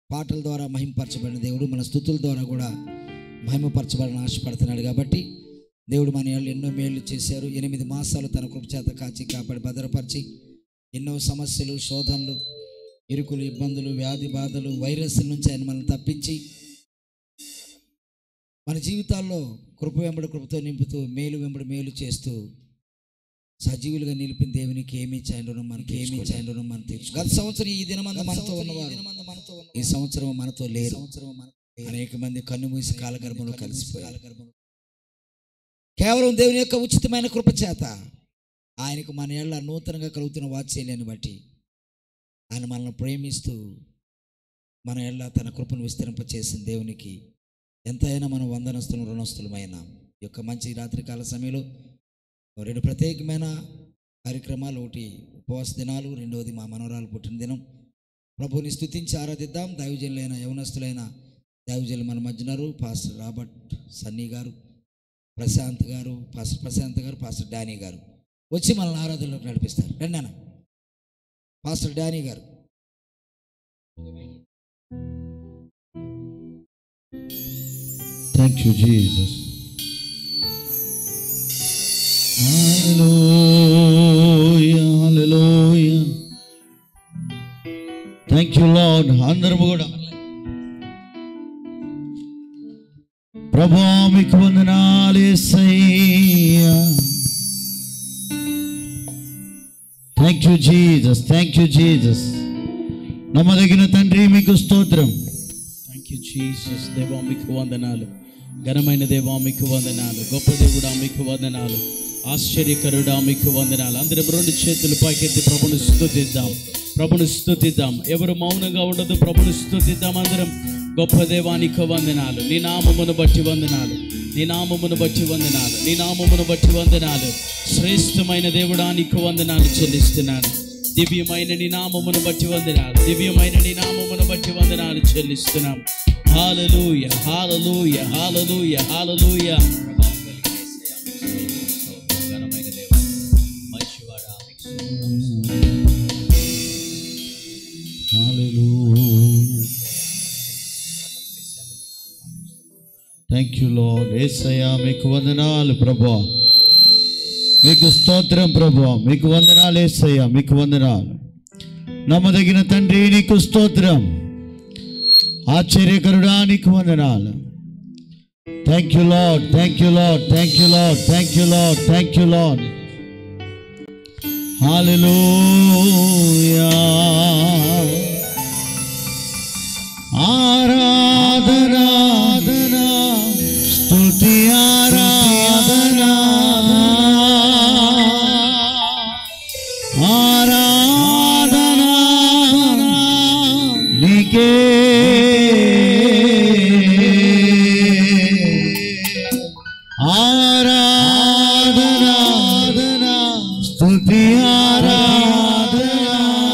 పాటల ద్వారా మహిమపరచబడిన దేవుడు మన స్థుతుల ద్వారా కూడా మహిమపరచబడిన ఆశపడుతున్నాడు కాబట్టి దేవుడు మన వాళ్ళు ఎన్నో మేళ్లు చేశారు ఎనిమిది మాసాలు తన కృప చేత కాచి కాపాడి భద్రపరిచి ఎన్నో సమస్యలు శోధనలు ఇరుకులు ఇబ్బందులు వ్యాధి బాధలు వైరస్ల నుంచి ఆయన మనల్ని తప్పించి మన జీవితాల్లో కృప వెంబడి కృపతో నింపుతూ మేలు వెంబడి మేలు చేస్తూ సజీవులుగా నిలిపిన దేవునికి ఏమి చేయడం మనకి ఏమి చేయడం మనం తెలుసు గత సంవత్సరం ఈ దినమందు మనతో ఉన్నవారు ఈ సంవత్సరం మనతో లేరు అనేక మంది కన్ను మూసి కాలగర్భంలో కలిసిపోయారు కేవలం దేవుని యొక్క ఉచితమైన కృప చేత ఆయనకు మన ఏళ్ళ నూతనంగా కలుగుతున్న వాత్సల్యాన్ని బట్టి ఆయన మనల్ని ప్రేమిస్తూ మన ఏళ్ళ తన కృపను విస్తరింపచేసిన దేవునికి ఎంతైనా మనం వందనస్తులు రుణస్తులమైన ఈ యొక్క మంచి రాత్రికాల సమయంలో రెండు ప్రత్యేకమైన కార్యక్రమాలు ఒకటి ఉపవాస దినాలు రెండవది మా మనవరాలు పుట్టిన దినం ప్రభుని స్తుతించి ఆరాధిద్దాం దైవజనులైన యవనస్తులైన దైవజనులు మన మధ్యనారు పాస్టర్ రాబర్ట్ సన్నీ గారు ప్రశాంత్ గారు పాస్టర్ ప్రశాంత్ గారు పాస్టర్ డానీ గారు వచ్చి మనల్ని ఆరాధనలోకి నడిపిస్తారు రండి అన్న పాస్టర్ డానీ గారు Thank you, Jesus. Hallelujah, hallelujah. Thank you, Lord. అందరము కూడా ప్రభా మీకు వందనాలు యేసయ్యా thank you Jesus thank you Jesus నమ్మదగిన తండ్రి మీకు స్తోత్రం థ్యాంక్ యూ జీసస్ దేవా మీకు వందనాలు ఘనమైన దేవా మీకు వందనాలు గొప్ప దేవుడా మీకు వందనాలు ఆశ్చర్యకరుడా మీకు వందనాలు అందరం రెండు చేతులు పైకెత్తి ప్రభుని స్తుతిద్దాం ప్రభుని స్తుతిద్దాం ఎవరు మౌనంగా ఉండదు ప్రభుని స్తుతిద్దాం అందరం గొప్ప దేవానికి వందనాలు నీ నామమును బట్టి వందనాలు నీ నామమును బట్టి వందనాలు నీ నామమును బట్టి వందనాలు శ్రేష్టమైన దేవుడానికి వందనాలు చెల్లిస్తున్నాను దివ్యమైన నీ నామమును బట్టి వందనాలు దివ్యమైన నీ నామమును బట్టి వందనాలు చెల్లిస్తున్నాం hallelujah hallelujah hallelujah hallelujah thank you lord ఏసయ్యా మీకు వందనాలు ప్రభా మీకు స్తోత్రం ప్రభా మీకు వందనాలు ఏసయ్యా మీకు వందనాలు నమ్మదగిన తండ్రి నీకు స్తోత్రం ఆశ్చర్యకరుడా నీకు వందనాలు thank you lord thank you lord thank you lord thank you lord thank you lord hallelujah ఆరాధనా స్తుతి ఆరాధనా ఆరాధనా నీకే ఆరాధనా స్తుతి ఆరాధనా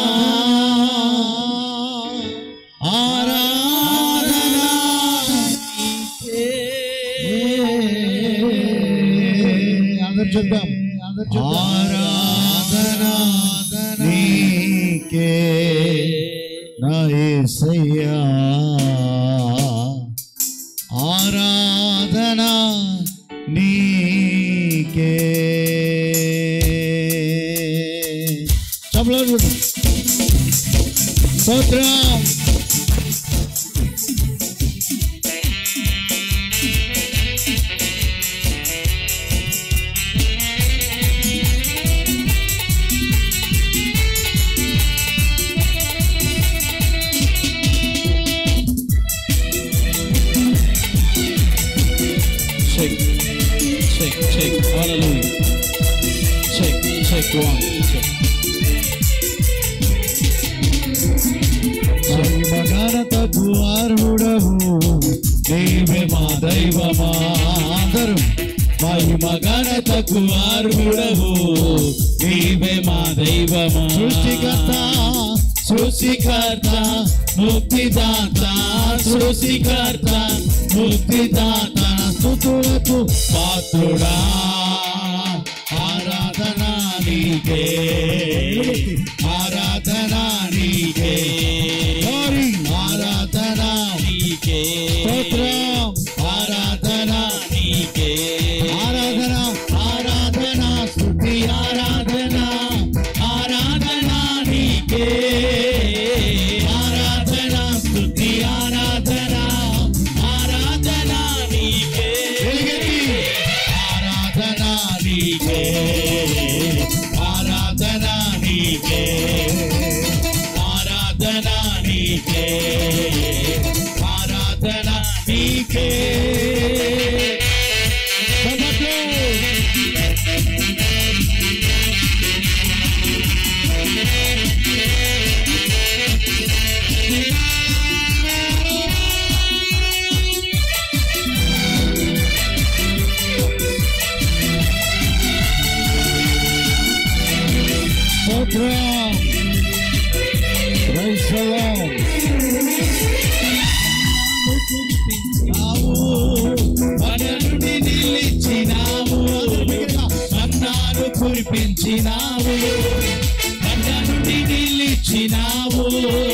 ఆరాధనా అందరు చెప్దాం ఆరాధనా నీకే నా యేసయ్యా ఆరాధనా నీకే చప్పట్లు కొట్టు. స్తోత్రం Check, check, check, hallelujah. Check, check one, check. మగనతకు అర్హుడవు నీవే మా దైవమా అందరూ మహిమ ఘనతకు అర్హుడవు నీవే మా దైవమా సృష్టికర్త సృష్టికర్త ముక్తిదాత సృష్టికర్త ముక్తిదాత స్తుతులకు పాత్రుడా ఆరాధన నీకే ఆరాధన నీకే Glory. ఆరాధన తొలగించినావు కళ్ళ నుండి నిలిచినావు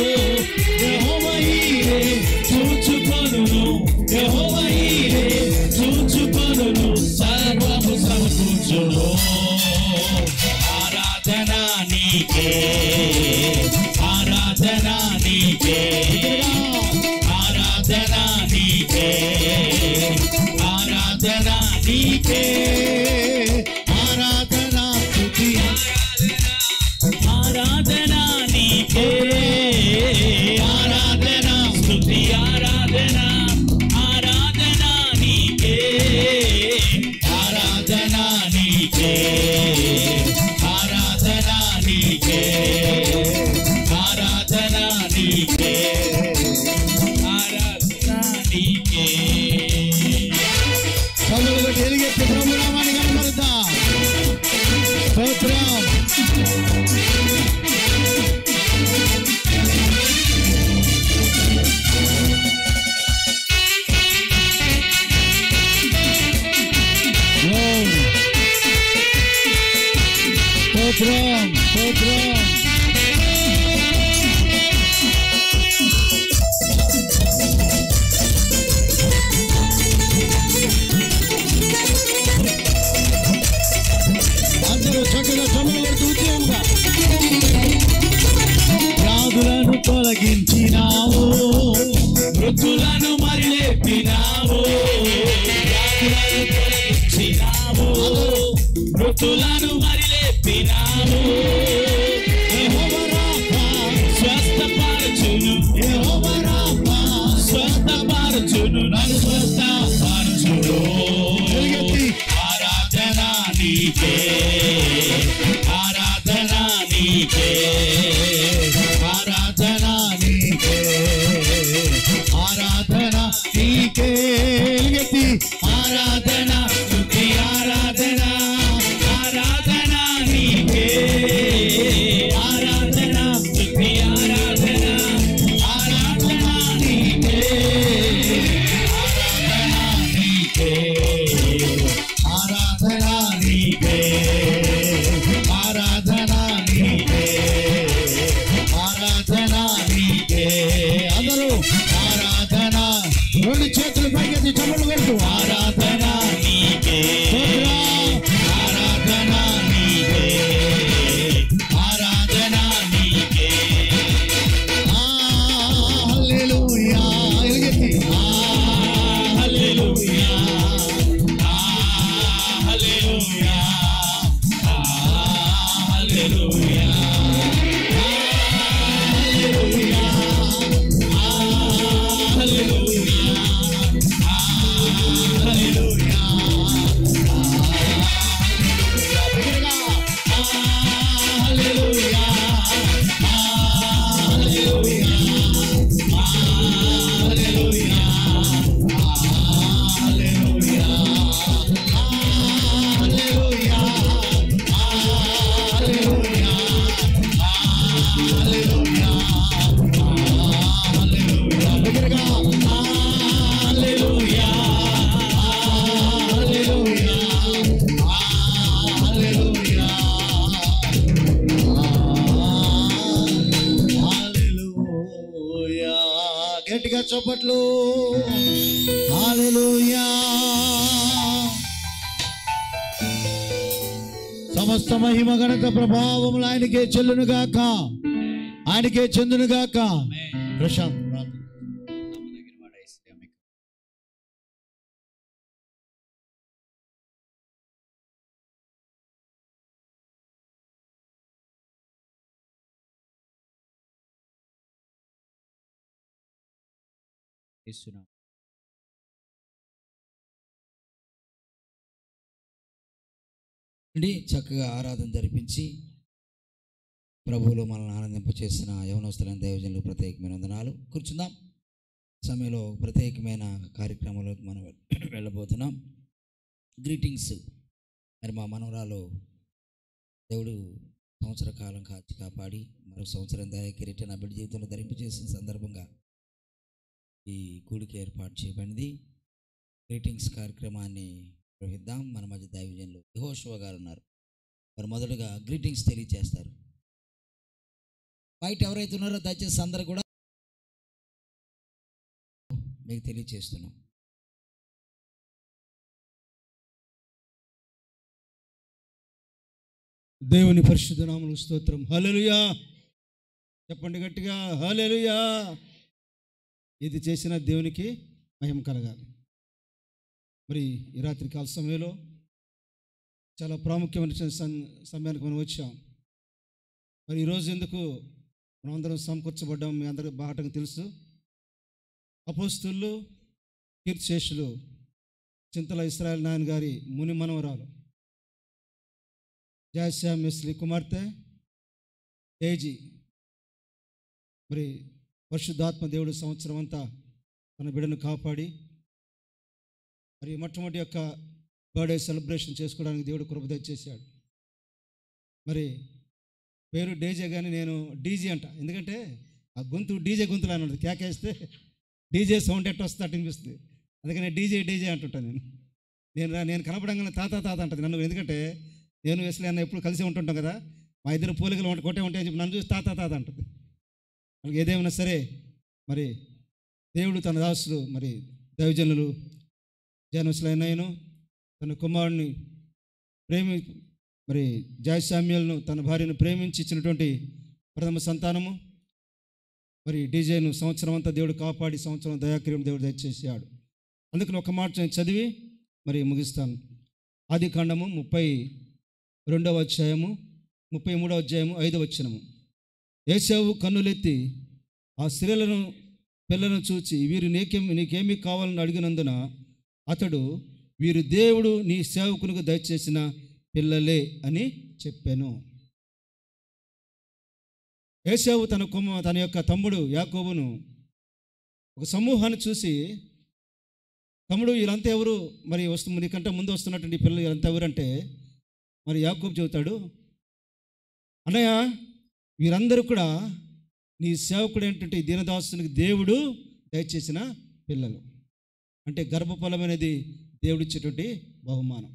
యెహోవాయే చూచుకొనును యెహోవాయే చూచుకొనును సర్వము సమకూర్చును ఆరాధన నీకే ఆరాధన నీకే ఆరాధన నీకే ఆరాధన నీకే ఆరాధన స్తుతి ఆరాధన నీకే ఆరాధన స్తుతి ఆరాధన ఆరాధన నీకే ఆరాధన నీకే ఆరాధన నీకే ఆరాధన నీకే ఆరాధన నీకే చదువులు కొట్టి ఎలుగెత్తి ప్రభు నామాన్ని కనబడతాం స్తోత్రం Glory. స్తోత్రం స్తోత్రం అందరూ చక్కగా చములు కొడుతూ ఉద్యోగంగా వ్యాధులను తొలగించినావు మృతులను మరి లేపినావు వ్యాధులను తొలగించినావు మృతులను మరి లేపినావు యెహోవా రాఫా, స్వస్థపరచును యెహోవా రాఫా, స్వస్థపరచును నన్ను స్వస్థపరచును ఎలుగెత్తి ఆరాధన నీకే ఆరాధన నీకే ఆరాధన నీకే ఆరాధన నీకే ఎలుగెత్తి ఆరాధన స్తుతి ఆరాధన ఆరాధన నీకే ఆరాధన స్తుతి ఆరాధన ఆరాధన నీకే ఆరాధన నీకే ఆరాధన నీకే ఆరాధన నీకే అందరూ ఆరాధన రెండు చేతులు పైకెత్తి చములు కొడుతూ ఆరాధన నీకే ఆరాధన నీకే ఆరాధన నీకే హల్లెలూయా ఎలుగెత్తి హల్లెలూయా హల్లెలూయా హల్లెలూయా హల్లెలూయా హల్లెలూయా హల్లెలూయా హల్లెలూయా హల్లెలూయా హల్లెలూయా హల్లెలూయా హల్లెలూయా హల్లెలూయా హల్లెలూయా దగ్గరగా హల్లెలూయా హల్లెలూయా హల్లెలూయా హల్లెలూయా గట్టిగా చప్పట్లు హల్లెలూయా సమస్త మహిమ ఘనత ప్రభావములు ఆయనకే చెల్లును గాక ఆయనకే చెందును గాక ప్రశాంత్ ప్రార్థన. ఇస్తున్నాం అండి చక్కగా ఆరాధన జరిపించి ప్రభువులో మనల్ని ఆనందింపచేసిన యవనస్తులైన దైవజనులు ప్రత్యేకమైన వందనాలు కూర్చుందాం సమయంలో ప్రత్యేకమైన కార్యక్రమంలోకి మనం వెళ్ళబోతున్నాం గ్రీటింగ్స్ మరి మా మనవరాలు దేవుడు సంవత్సర కాలం కాచి కాపాడి మరొక సంవత్సరం దాకా కిరీటం నా బిడ్డ జీవితంలో ధరింపు చేసిన సందర్భంగా ఈ కూడికి ఏర్పాటు చేయబడింది గ్రీటింగ్స్ కార్యక్రమాన్ని నిర్వహిద్దాం మన మధ్య దైవజనులు యహోషువ గారు ఉన్నారు మరి మొదటగా గ్రీటింగ్స్ తెలియజేస్తారు బయట ఎవరైతే ఉన్నారో దయచేసి అందరు కూడా మీకు తెలియజేస్తున్నాం దేవుని పరిశుద్ధ నామములు స్తోత్రం హల్లెలూయా చెప్పండి గట్టిగా హల్లెలూయా ఇది చేసిన దేవునికి మహిమ కలగాలి మరి ఈ రాత్రి కాల సమయంలో చాలా ప్రాముఖ్యమైన సం- సమయానికి మనం వచ్చాం మరి ఈరోజు ఎందుకు మనం అందరం సమకూర్చబడ్డాం మీ అందరికీ బాగా తెలుసు అపోస్తులు కీర్తిశేషులు చింతల ఇస్రాయల్ నాయన్ గారి ముని మనవరాలు జయశ్యామ్ మిస్లి కుమార్తె ఏజీ మరి పరిశుద్ధాత్మ దేవుడు సంవత్సరం అంతా తన బిడ్డను కాపాడి మరి మొట్టమొదటి యొక్క బర్త్డే సెలబ్రేషన్ చేసుకోవడానికి దేవుడు కృప దయచేశాడు మరి పేరు డీజే కానీ నేను డీజే అంట ఎందుకంటే ఆ గొంతు డీజే గొంతులు అన్నది కేకేస్తే డీజే సౌండ్ ఎట్ట వస్తే అట్ట అనిపిస్తుంది అందుకని డీజే డీజే అంటుంటాను నేను నేను రా- నేను కనపడంగానే తాత తాత అంటది నన్ను ఎందుకంటే నేను వెస్లీ అన్న ఎప్పుడు కలిసి ఉంటుంటాం కదా మా ఇద్దరు పోలికలు ఉంట- కొట్టే ఉంటాయని చెప్పి నన్ను చూసి తాత తాత అంటుంది వాళ్ళకి ఏదేమైనా సరే మరి దేవుడు తన దాసులు మరి దైవజనులు జనవసలైనాయను తన కుమారుని ప్రేమి మరి జయసామ్యులను తన భార్యను ప్రేమించి ఇచ్చినటువంటి ప్రథమ సంతానము మరి డీజేను సంవత్సరం అంతా దేవుడు కాపాడి సంవత్సరం దయాక్రియం దేవుడు దయచేసాడు అందుకని ఒక మాట నేను చదివి మరి ముగిస్తాను ఆది కాండము ముప్పై రెండవ అధ్యాయము ముప్పై మూడవ అధ్యాయము ఐదవ వచనము ఏసావు కన్నులెత్తి ఆ స్త్రీలను పిల్లలను చూచి వీరు నీకేమి నీకేమి కావాలని అడిగినందున అతడు వీరు దేవుడు నీ సేవకునికి దయచేసిన పిల్లలే అని చెప్పాను ఏసావు తన కుమ్మ తన యొక్క తమ్ముడు యాకోబును ఒక సమూహాన్ని చూసి తమ్ముడు వీళ్ళంతా ఎవరు మరి వస్తు నీకంటే ముందు వస్తున్నటువంటి ఈ పిల్లలు వీళ్ళంతా ఎవరంటే మరి యాకోబు చెబుతాడు అన్నయ్య వీరందరూ కూడా నీ సేవకుడు ఏంటంటే ఈ దీనదాసునికి దేవుడు దయచేసిన పిల్లలు అంటే గర్భఫలం అనేది దేవుడిచ్చేటువంటి బహుమానం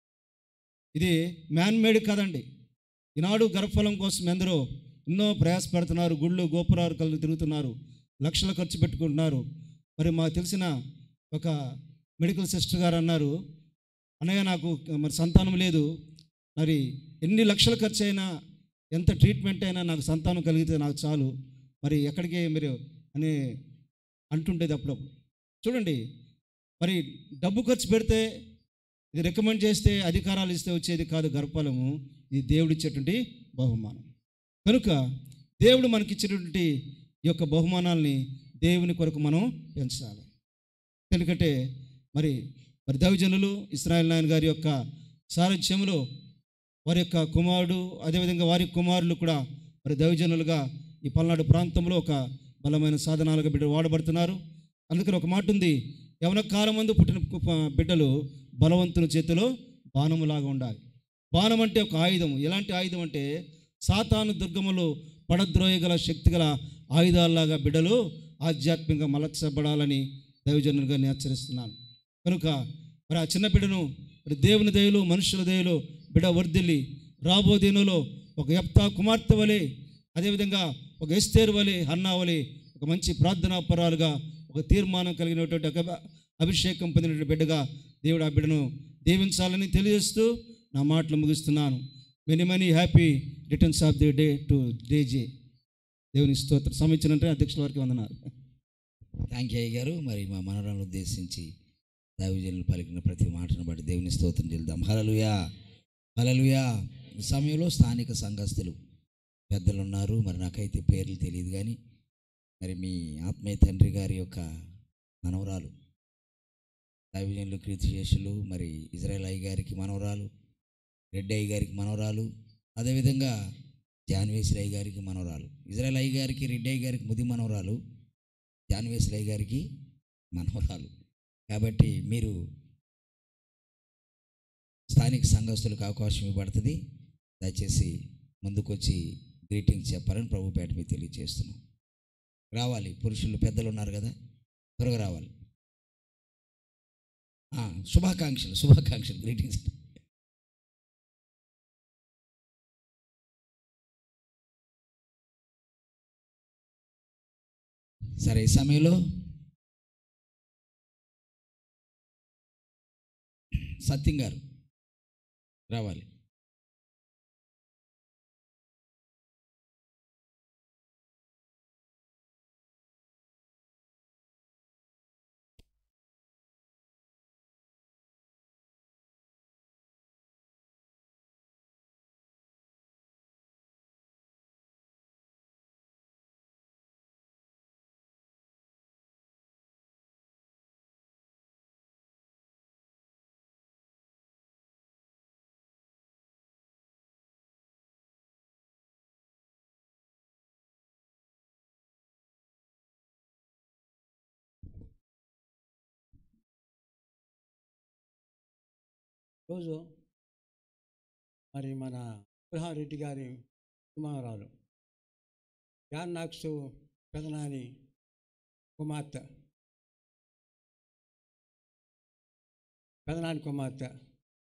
ఇది మ్యాన్ మేడ్ కాదండి ఈనాడు గర్భఫలం కోసం ఎందరో ఎన్నో ప్రయాసపడుతున్నారు గుళ్ళు గోపురాలు కళ్ళు తిరుగుతున్నారు లక్షలు ఖర్చు పెట్టుకుంటున్నారు మరి మాకు తెలిసిన ఒక మెడికల్ సిస్టర్ గారు అన్నారు అన్నయ్య నాకు మరి సంతానం లేదు మరి ఎన్ని లక్షలు ఖర్చు అయినా ఎంత ట్రీట్మెంట్ అయినా నాకు సంతానం కలిగితే నాకు చాలు మరి ఎక్కడికి మీరు అని అంటుండేది అప్పుడప్పుడు చూడండి మరి డబ్బు ఖర్చు పెడితే ఇది రికమెండ్ చేస్తే అధికారాలు ఇస్తే వచ్చేది కాదు గర్భఫలము ఇది దేవుడిచ్చేటువంటి బహుమానం కనుక దేవుడు మనకిచ్చేటువంటి ఈ యొక్క బహుమానాల్ని దేవుని కొరకు మనం పెంచాలి ఎందుకంటే మరి మరి దైవజనులు ఇస్రాయల్ నాయన్ గారి యొక్క సారథ్యంలో వారి యొక్క కుమారుడు అదేవిధంగా వారి కుమారులు కూడా మరి దైవజనులుగా ఈ పల్నాడు ప్రాంతంలో ఒక బలమైన సాధనాలుగా బిడ్డ వాడబడుతున్నారు అందుకని ఒక మాట ఉంది యవన కాలం మందు పుట్టిన కు- బిడ్డలు బలవంతుని చేతిలో బాణములాగా ఉండాలి బాణం అంటే ఒక ఆయుధం ఎలాంటి ఆయుధం అంటే సాతాను దుర్గములు పడద్రోయగల శక్తి గల ఆయుధాల్లాగా బిడ్డలు ఆధ్యాత్మికంగా మలచబడాలని దైవజనులుగా నేను హెచ్చరిస్తున్నాను కనుక మరి ఆ చిన్న బిడ్డను మరి దేవుని దయలు మనుషుల దయలు బిడ్డ వర్ధిల్లి రాబో దినంలో ఒక యప్తా కుమార్తె వలె అదేవిధంగా ఒక ఎస్తేరు వలె హన్నా వలె ఒక మంచి ప్రార్థనాపరాలుగా ఒక తీర్మానం కలిగినటువంటి ఒక అభిషేకం పొందినటువంటి బిడ్డగా దేవుడు ఆ బిడ్డను దీవించాలని తెలియజేస్తూ నా మాటలు ముగిస్తున్నాను many many happy returns of the day to డేజే దేవుని స్తోత్రం సమించినంటే అధ్యక్షుల వారికి వందనాలు థ్యాంక్ యూ అయ్య గారు మరి మా మనవరాలను ఉద్దేశించి దైవజనులు పలికిన ప్రతి మాటను బట్టి దేవుని స్తోత్రం చెల్దాం హలలుయా హలలుయా ఈ సమయంలో స్థానిక సంఘస్థులు పెద్దలు ఉన్నారు మరి నాకైతే పేర్లు తెలియదు కానీ మరి మీ ఆత్మీయ తండ్రి గారి యొక్క మనవరాలు దైవజనులు కీర్తిశేషులు మరి ఇజ్రాయల్ అయ్య గారికి మనవరాలు రెడ్డి అయ్య గారికి మనవరాలు అదేవిధంగా జాన్వేశ్వరి అయ్య గారికి మనవరాలు ఇజ్రాయల్ అయ్య గారికి రెడ్డి అయ్య గారికి ముది మనవరాలు జాన్వేశ్వరయ్య గారికి మనవరాలు కాబట్టి మీరు స్థానిక సంఘస్థులకు అవకాశం ఇవ్వబడుతుంది దయచేసి ముందుకొచ్చి గ్రీటింగ్స్ చెప్పాలని ప్రభుపేట మీకు తెలియజేస్తున్నాం రావాలి పురుషులు పెద్దలు ఉన్నారు కదా త్వరగా రావాలి ఆ, శుభాకాంక్షలు శుభాకాంక్షలు గ్రీటింగ్స్ సరే ఈ సమయంలో సత్యం గారు రావాలి రోజు మరి మన రెడ్డి గారి కుమారాలు జాన్ నాక్స్ పెదనాని కుమార్తె పెదనాని కుమార్తె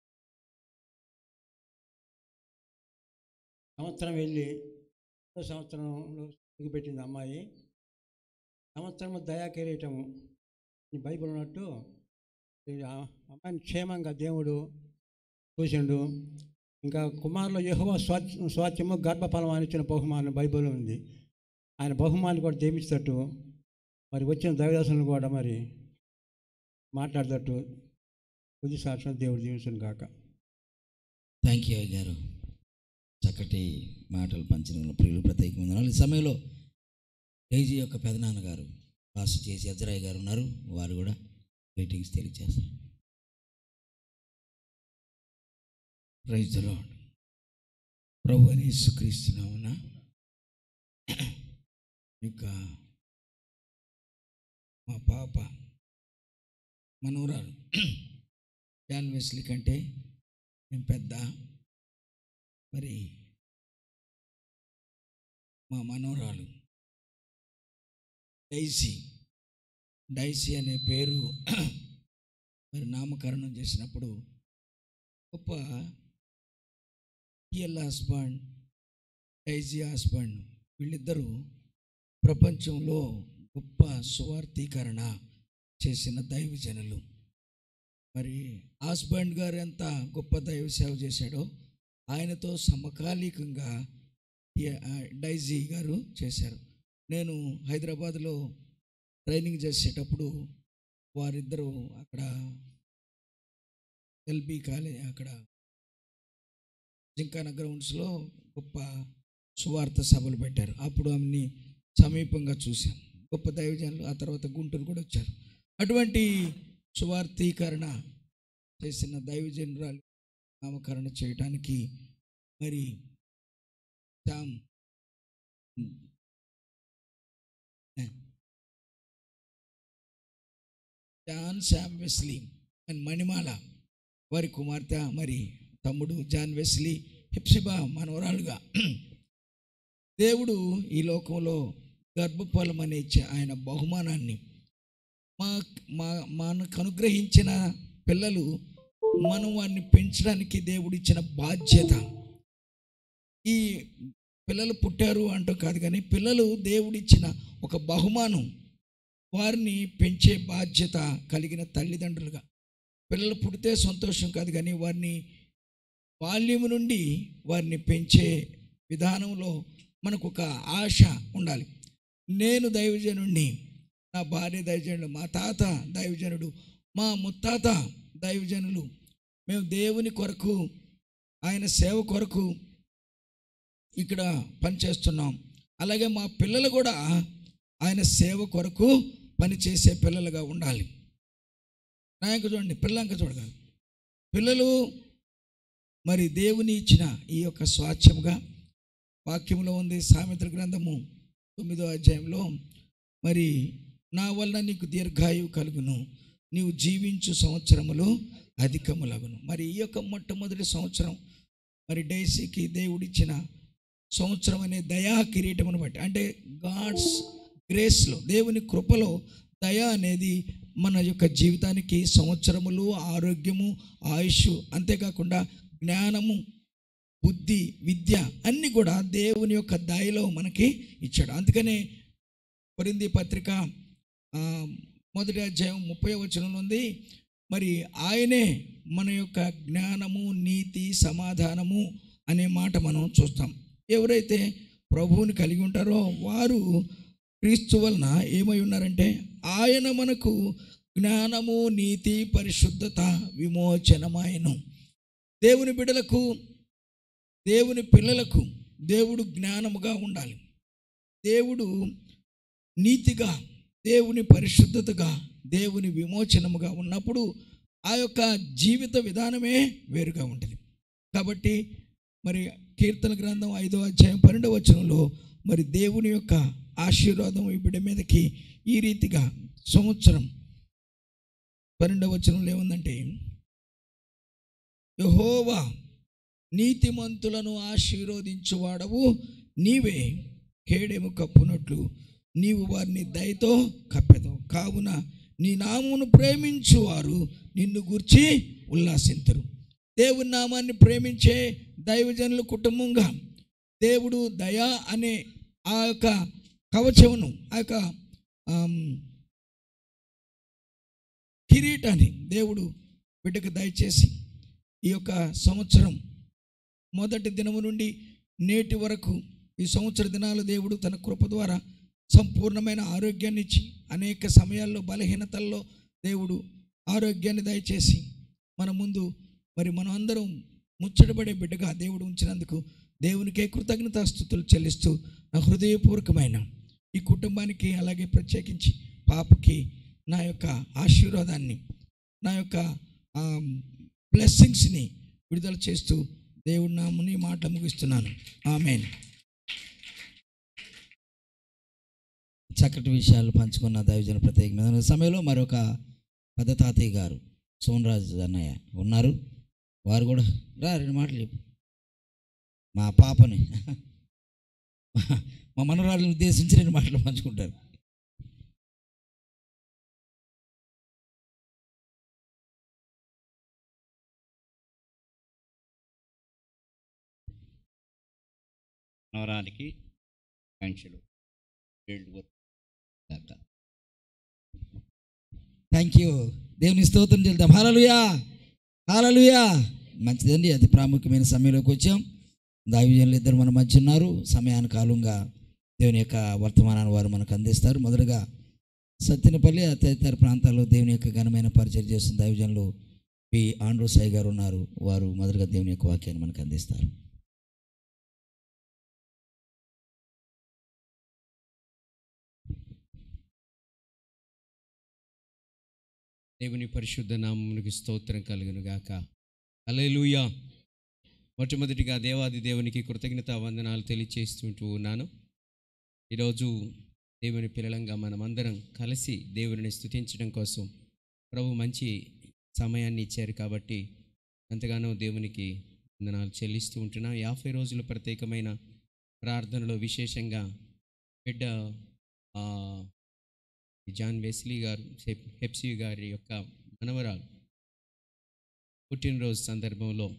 సంవత్సరం వెళ్ళి రెండో సంవత్సరంలో పెట్టింది అమ్మాయి సంవత్సరం దయా కిరీటము ఈ బైబిల్ ఉన్నట్టు ఈ ఆ అమ్మాయిని క్షేమంగా దేవుడు చూసిండు ఇంకా కుమారులో యెహోవా స్వాచ్ స్వాచ్యము గర్భఫలం అని ఇచ్చిన బహుమానం బైబిల్ ఉంది ఆయన బహుమానం కూడా దేమిస్తట్టు మరి వచ్చిన దైవదాసులను కూడా మరి మాట్లాడేటట్టు కొద్ది సాక్ష్యం దేవుడు దీవించను కాక థ్యాంక్ యూ అయ్య గారు చక్కటి మాటలు పంచిన ప్రియులు ప్రత్యేక వందనాలు ఈ సమయంలో డైజీ యొక్క పెదనాన్నగారు పాస్ చేసి అజరాయ్ గారు ఉన్నారు వారు కూడా మీటింగ్స్ తెలియజేస్తారు ప్రైజ్ ద లార్డ్ ప్రభు అని యేసుక్రీస్తున్నామున యొక్క మా పాప మనవరాలు జాన్ వెస్లీ కంటే నేను పెద్ద మరి మా మనవరాలు డైసీ డైసీ అనే పేరు మరి నామకరణం చేసినప్పుడు గొప్ప టిఎల్ హస్బెండ్ డైజీ హస్బెండ్ వీళ్ళిద్దరూ ప్రపంచంలో గొప్ప సువార్థీకరణ చేసిన దైవజనులు మరి హస్బెండ్ గారు ఎంత గొప్ప దైవ సేవ చేశాడో ఆయనతో సమకాలీకంగా ఈ, ఆ, డైజీ గారు చేశారు నేను హైదరాబాద్లో ట్రైనింగ్ చేసేటప్పుడు వారిద్దరూ అక్కడ ఎల్బి కాలేజ్ అక్కడ జింకాన గ్రౌండ్స్లో గొప్ప సువార్త సభలు పెట్టారు అప్పుడు ఆమెని సమీపంగా చూశాను గొప్ప దైవజనులు ఆ తర్వాత గుంటూరు కూడా వచ్చారు అటువంటి సువార్థీకరణ చేసిన దైవజనురాలు నామకరణ చేయటానికి మరి Sam John Sam Wesley and Manimala వారి కుమార్తె మరి తమ్ముడు జాన్ వెస్లీ హిప్సిబా మనవరాలుగా దేవుడు ఈ లోకంలో గర్భఫలం అనే ఇచ్చే ఆయన బహుమానాన్ని మా మా మనకు అనుగ్రహించిన పిల్లలు మనం వారిని పెంచడానికి దేవుడు ఇచ్చిన బాధ్యత ఈ పిల్లలు పుట్టారు అంటూ కాదు కానీ పిల్లలు దేవుడిచ్చిన ఒక బహుమానం వారిని పెంచే బాధ్యత కలిగిన తల్లిదండ్రులుగా పిల్లలు పుడితే సంతోషం కాదు కానీ వారిని బాల్యము నుండి వారిని పెంచే విధానంలో మనకు ఒక ఆశ ఉండాలి నేను దైవజనుడిని నా భార్య దైవజనుడు మా తాత దైవజనుడు మా ముత్తాత దైవజనులు మేము దేవుని కొరకు ఆయన సేవ కొరకు ఇక్కడ పనిచేస్తున్నాం అలాగే మా పిల్లలు కూడా ఆయన సేవ కొరకు పనిచేసే పిల్లలుగా ఉండాలి నాయక చూడండి పిల్లంక చూడగా పిల్లలు మరి దేవుని ఇచ్చిన ఈ యొక్క స్వాచ్ఛముగా వాక్యంలో ఉంది సామెతల గ్రంథము తొమ్మిదో అధ్యాయంలో మరి నా వలన నీకు దీర్ఘాయువు కలుగును నీవు జీవించు సంవత్సరములు అధికములగును మరి ఈ యొక్క మొట్టమొదటి సంవత్సరం మరి డైసీకి దేవుడిచ్చిన సంవత్సరం అనే దయా కిరీటమును బట్టి అంటే గాడ్స్ గ్రేస్లో దేవుని కృపలో దయ అనేది మన యొక్క జీవితానికి సంవత్సరములు ఆరోగ్యము ఆయుష్ అంతేకాకుండా జ్ఞానము బుద్ధి విద్య అన్నీ కూడా దేవుని యొక్క దయలో మనకి ఇచ్చాడు అందుకనే కొరింది పత్రిక ఆ, మొదటి అధ్యాయం ముప్పై వచనంలో ఉంది మరి ఆయనే మన యొక్క జ్ఞానము నీతి సమాధానము అనే మాట మనం చూస్తాం ఎవరైతే ప్రభువుని కలిగి ఉంటారో వారు క్రీస్తు వలన ఏమై ఉన్నారంటే ఆయన మనకు జ్ఞానము నీతి పరిశుద్ధత విమోచనమాయను దేవుని బిడ్డలకు దేవుని పిల్లలకు దేవుడు జ్ఞానముగా ఉండాలి దేవుడు నీతిగా దేవుని పరిశుద్ధతగా దేవుని విమోచనముగా ఉన్నప్పుడు ఆ యొక్క జీవిత విధానమే వేరుగా ఉంటుంది కాబట్టి మరి కీర్తన గ్రంథం ఐదో అధ్యాయం పన్నెండవ వచనంలో మరి దేవుని యొక్క ఆశీర్వాదం ఈ బిడ్డ మీదకి ఈ రీతిగా సంవత్సరం పన్నెండవ వచనంలో ఏముందంటే యహోవా నీతిమంతులను ఆశీర్వదించువాడవు నీవే కేడెము కప్పునట్లు నీవు వారిని దయతో కప్పెదవు కావున నీ నామును ప్రేమించువారు నిన్ను గూర్చి ఉల్లాసించరు దేవుని నామాన్ని ప్రేమించే దైవజనుల కుటుంబంగా దేవుడు దయ అనే ఆ యొక్క కవచమును ఆ యొక్క ఆమ్, కిరీటాన్ని దేవుడు బిడ్డకు దయచేసి ఈ యొక్క సంవత్సరం మొదటి దినము నుండి నేటి వరకు ఈ సంవత్సర దినాలు దేవుడు తన కృప ద్వారా సంపూర్ణమైన ఆరోగ్యాన్ని ఇచ్చి అనేక సమయాల్లో బలహీనతల్లో దేవుడు ఆరోగ్యాన్ని దయచేసి మన ముందు మరి మనం అందరం ముచ్చటపడే బిడ్డగా దేవుడు ఉంచినందుకు దేవునికే కృతజ్ఞతాస్థుతులు చెల్లిస్తూ నా హృదయపూర్వకమైన ఈ కుటుంబానికి అలాగే ప్రత్యేకించి పాపకి నా యొక్క ఆశీర్వాదాన్ని నా యొక్క బ్లెస్సింగ్స్ని విడుదల చేస్తూ దేవుడి నాముని మాట ముగిస్తున్నాను ఆమెన్ చక్కటి విషయాలు పంచుకున్న దైవజన ప్రత్యేక సమయంలో మరొక పెద్ద తాతయ్య గారు సోమరాజు అన్నయ్య ఉన్నారు వారు కూడా రా రెండు మాటలు చెప్పు మా పాపని మా- మా మనవరాలను ఉద్దేశించి రెండు మాటలు పంచుకుంటారు నవరానికి ఆకాంక్షలు ఏళ్ళు వరకు దాకా థ్యాంక్ యూ దేవుని స్తోత్రం చెల్దాం హాలలుయా హాలలుయా మంచిదండి అతి ప్రాముఖ్యమైన సమయంలోకి వచ్చాం దావిజనులు ఇద్దరు మన మధ్య ఉన్నారు సమయానుకాలంగా దేవుని యొక్క వర్తమానాన్ని వారు మనకు అందిస్తారు మొదటగా సత్యనపల్లి తదితర ప్రాంతాల్లో దేవుని యొక్క ఘనమైన పరిచయం చేస్తున్న దైవజనులు పి ఆండ్రూ సాయి గారు ఉన్నారు వారు మొదటగా దేవుని యొక్క వాక్యాన్ని మనకు అందిస్తారు దేవుని పరిశుద్ధ నామమునికి స్తోత్రం కలుగును గాక అలెలుయా మొట్టమొదటిగా దేవాది దేవునికి కృతజ్ఞత వందనాలు తెలియచేస్తుంటూ ఉన్నాను ఈరోజు దేవుని పిల్లలంగా మనమందరం కలిసి దేవుని స్తుతించడం కోసం ప్రభు మంచి సమయాన్ని ఇచ్చారు కాబట్టి ఎంతగానో దేవునికి వందనాలు చెల్లిస్తూ ఉంటున్నా యాభై రోజుల ప్రత్యేకమైన ప్రార్థనలో విశేషంగా బిడ్డ ఆ, జాన్ వెస్లీ గారు హెప్- హెప్సీ గారి యొక్క మనవరాలు పుట్టినరోజు సందర్భంలో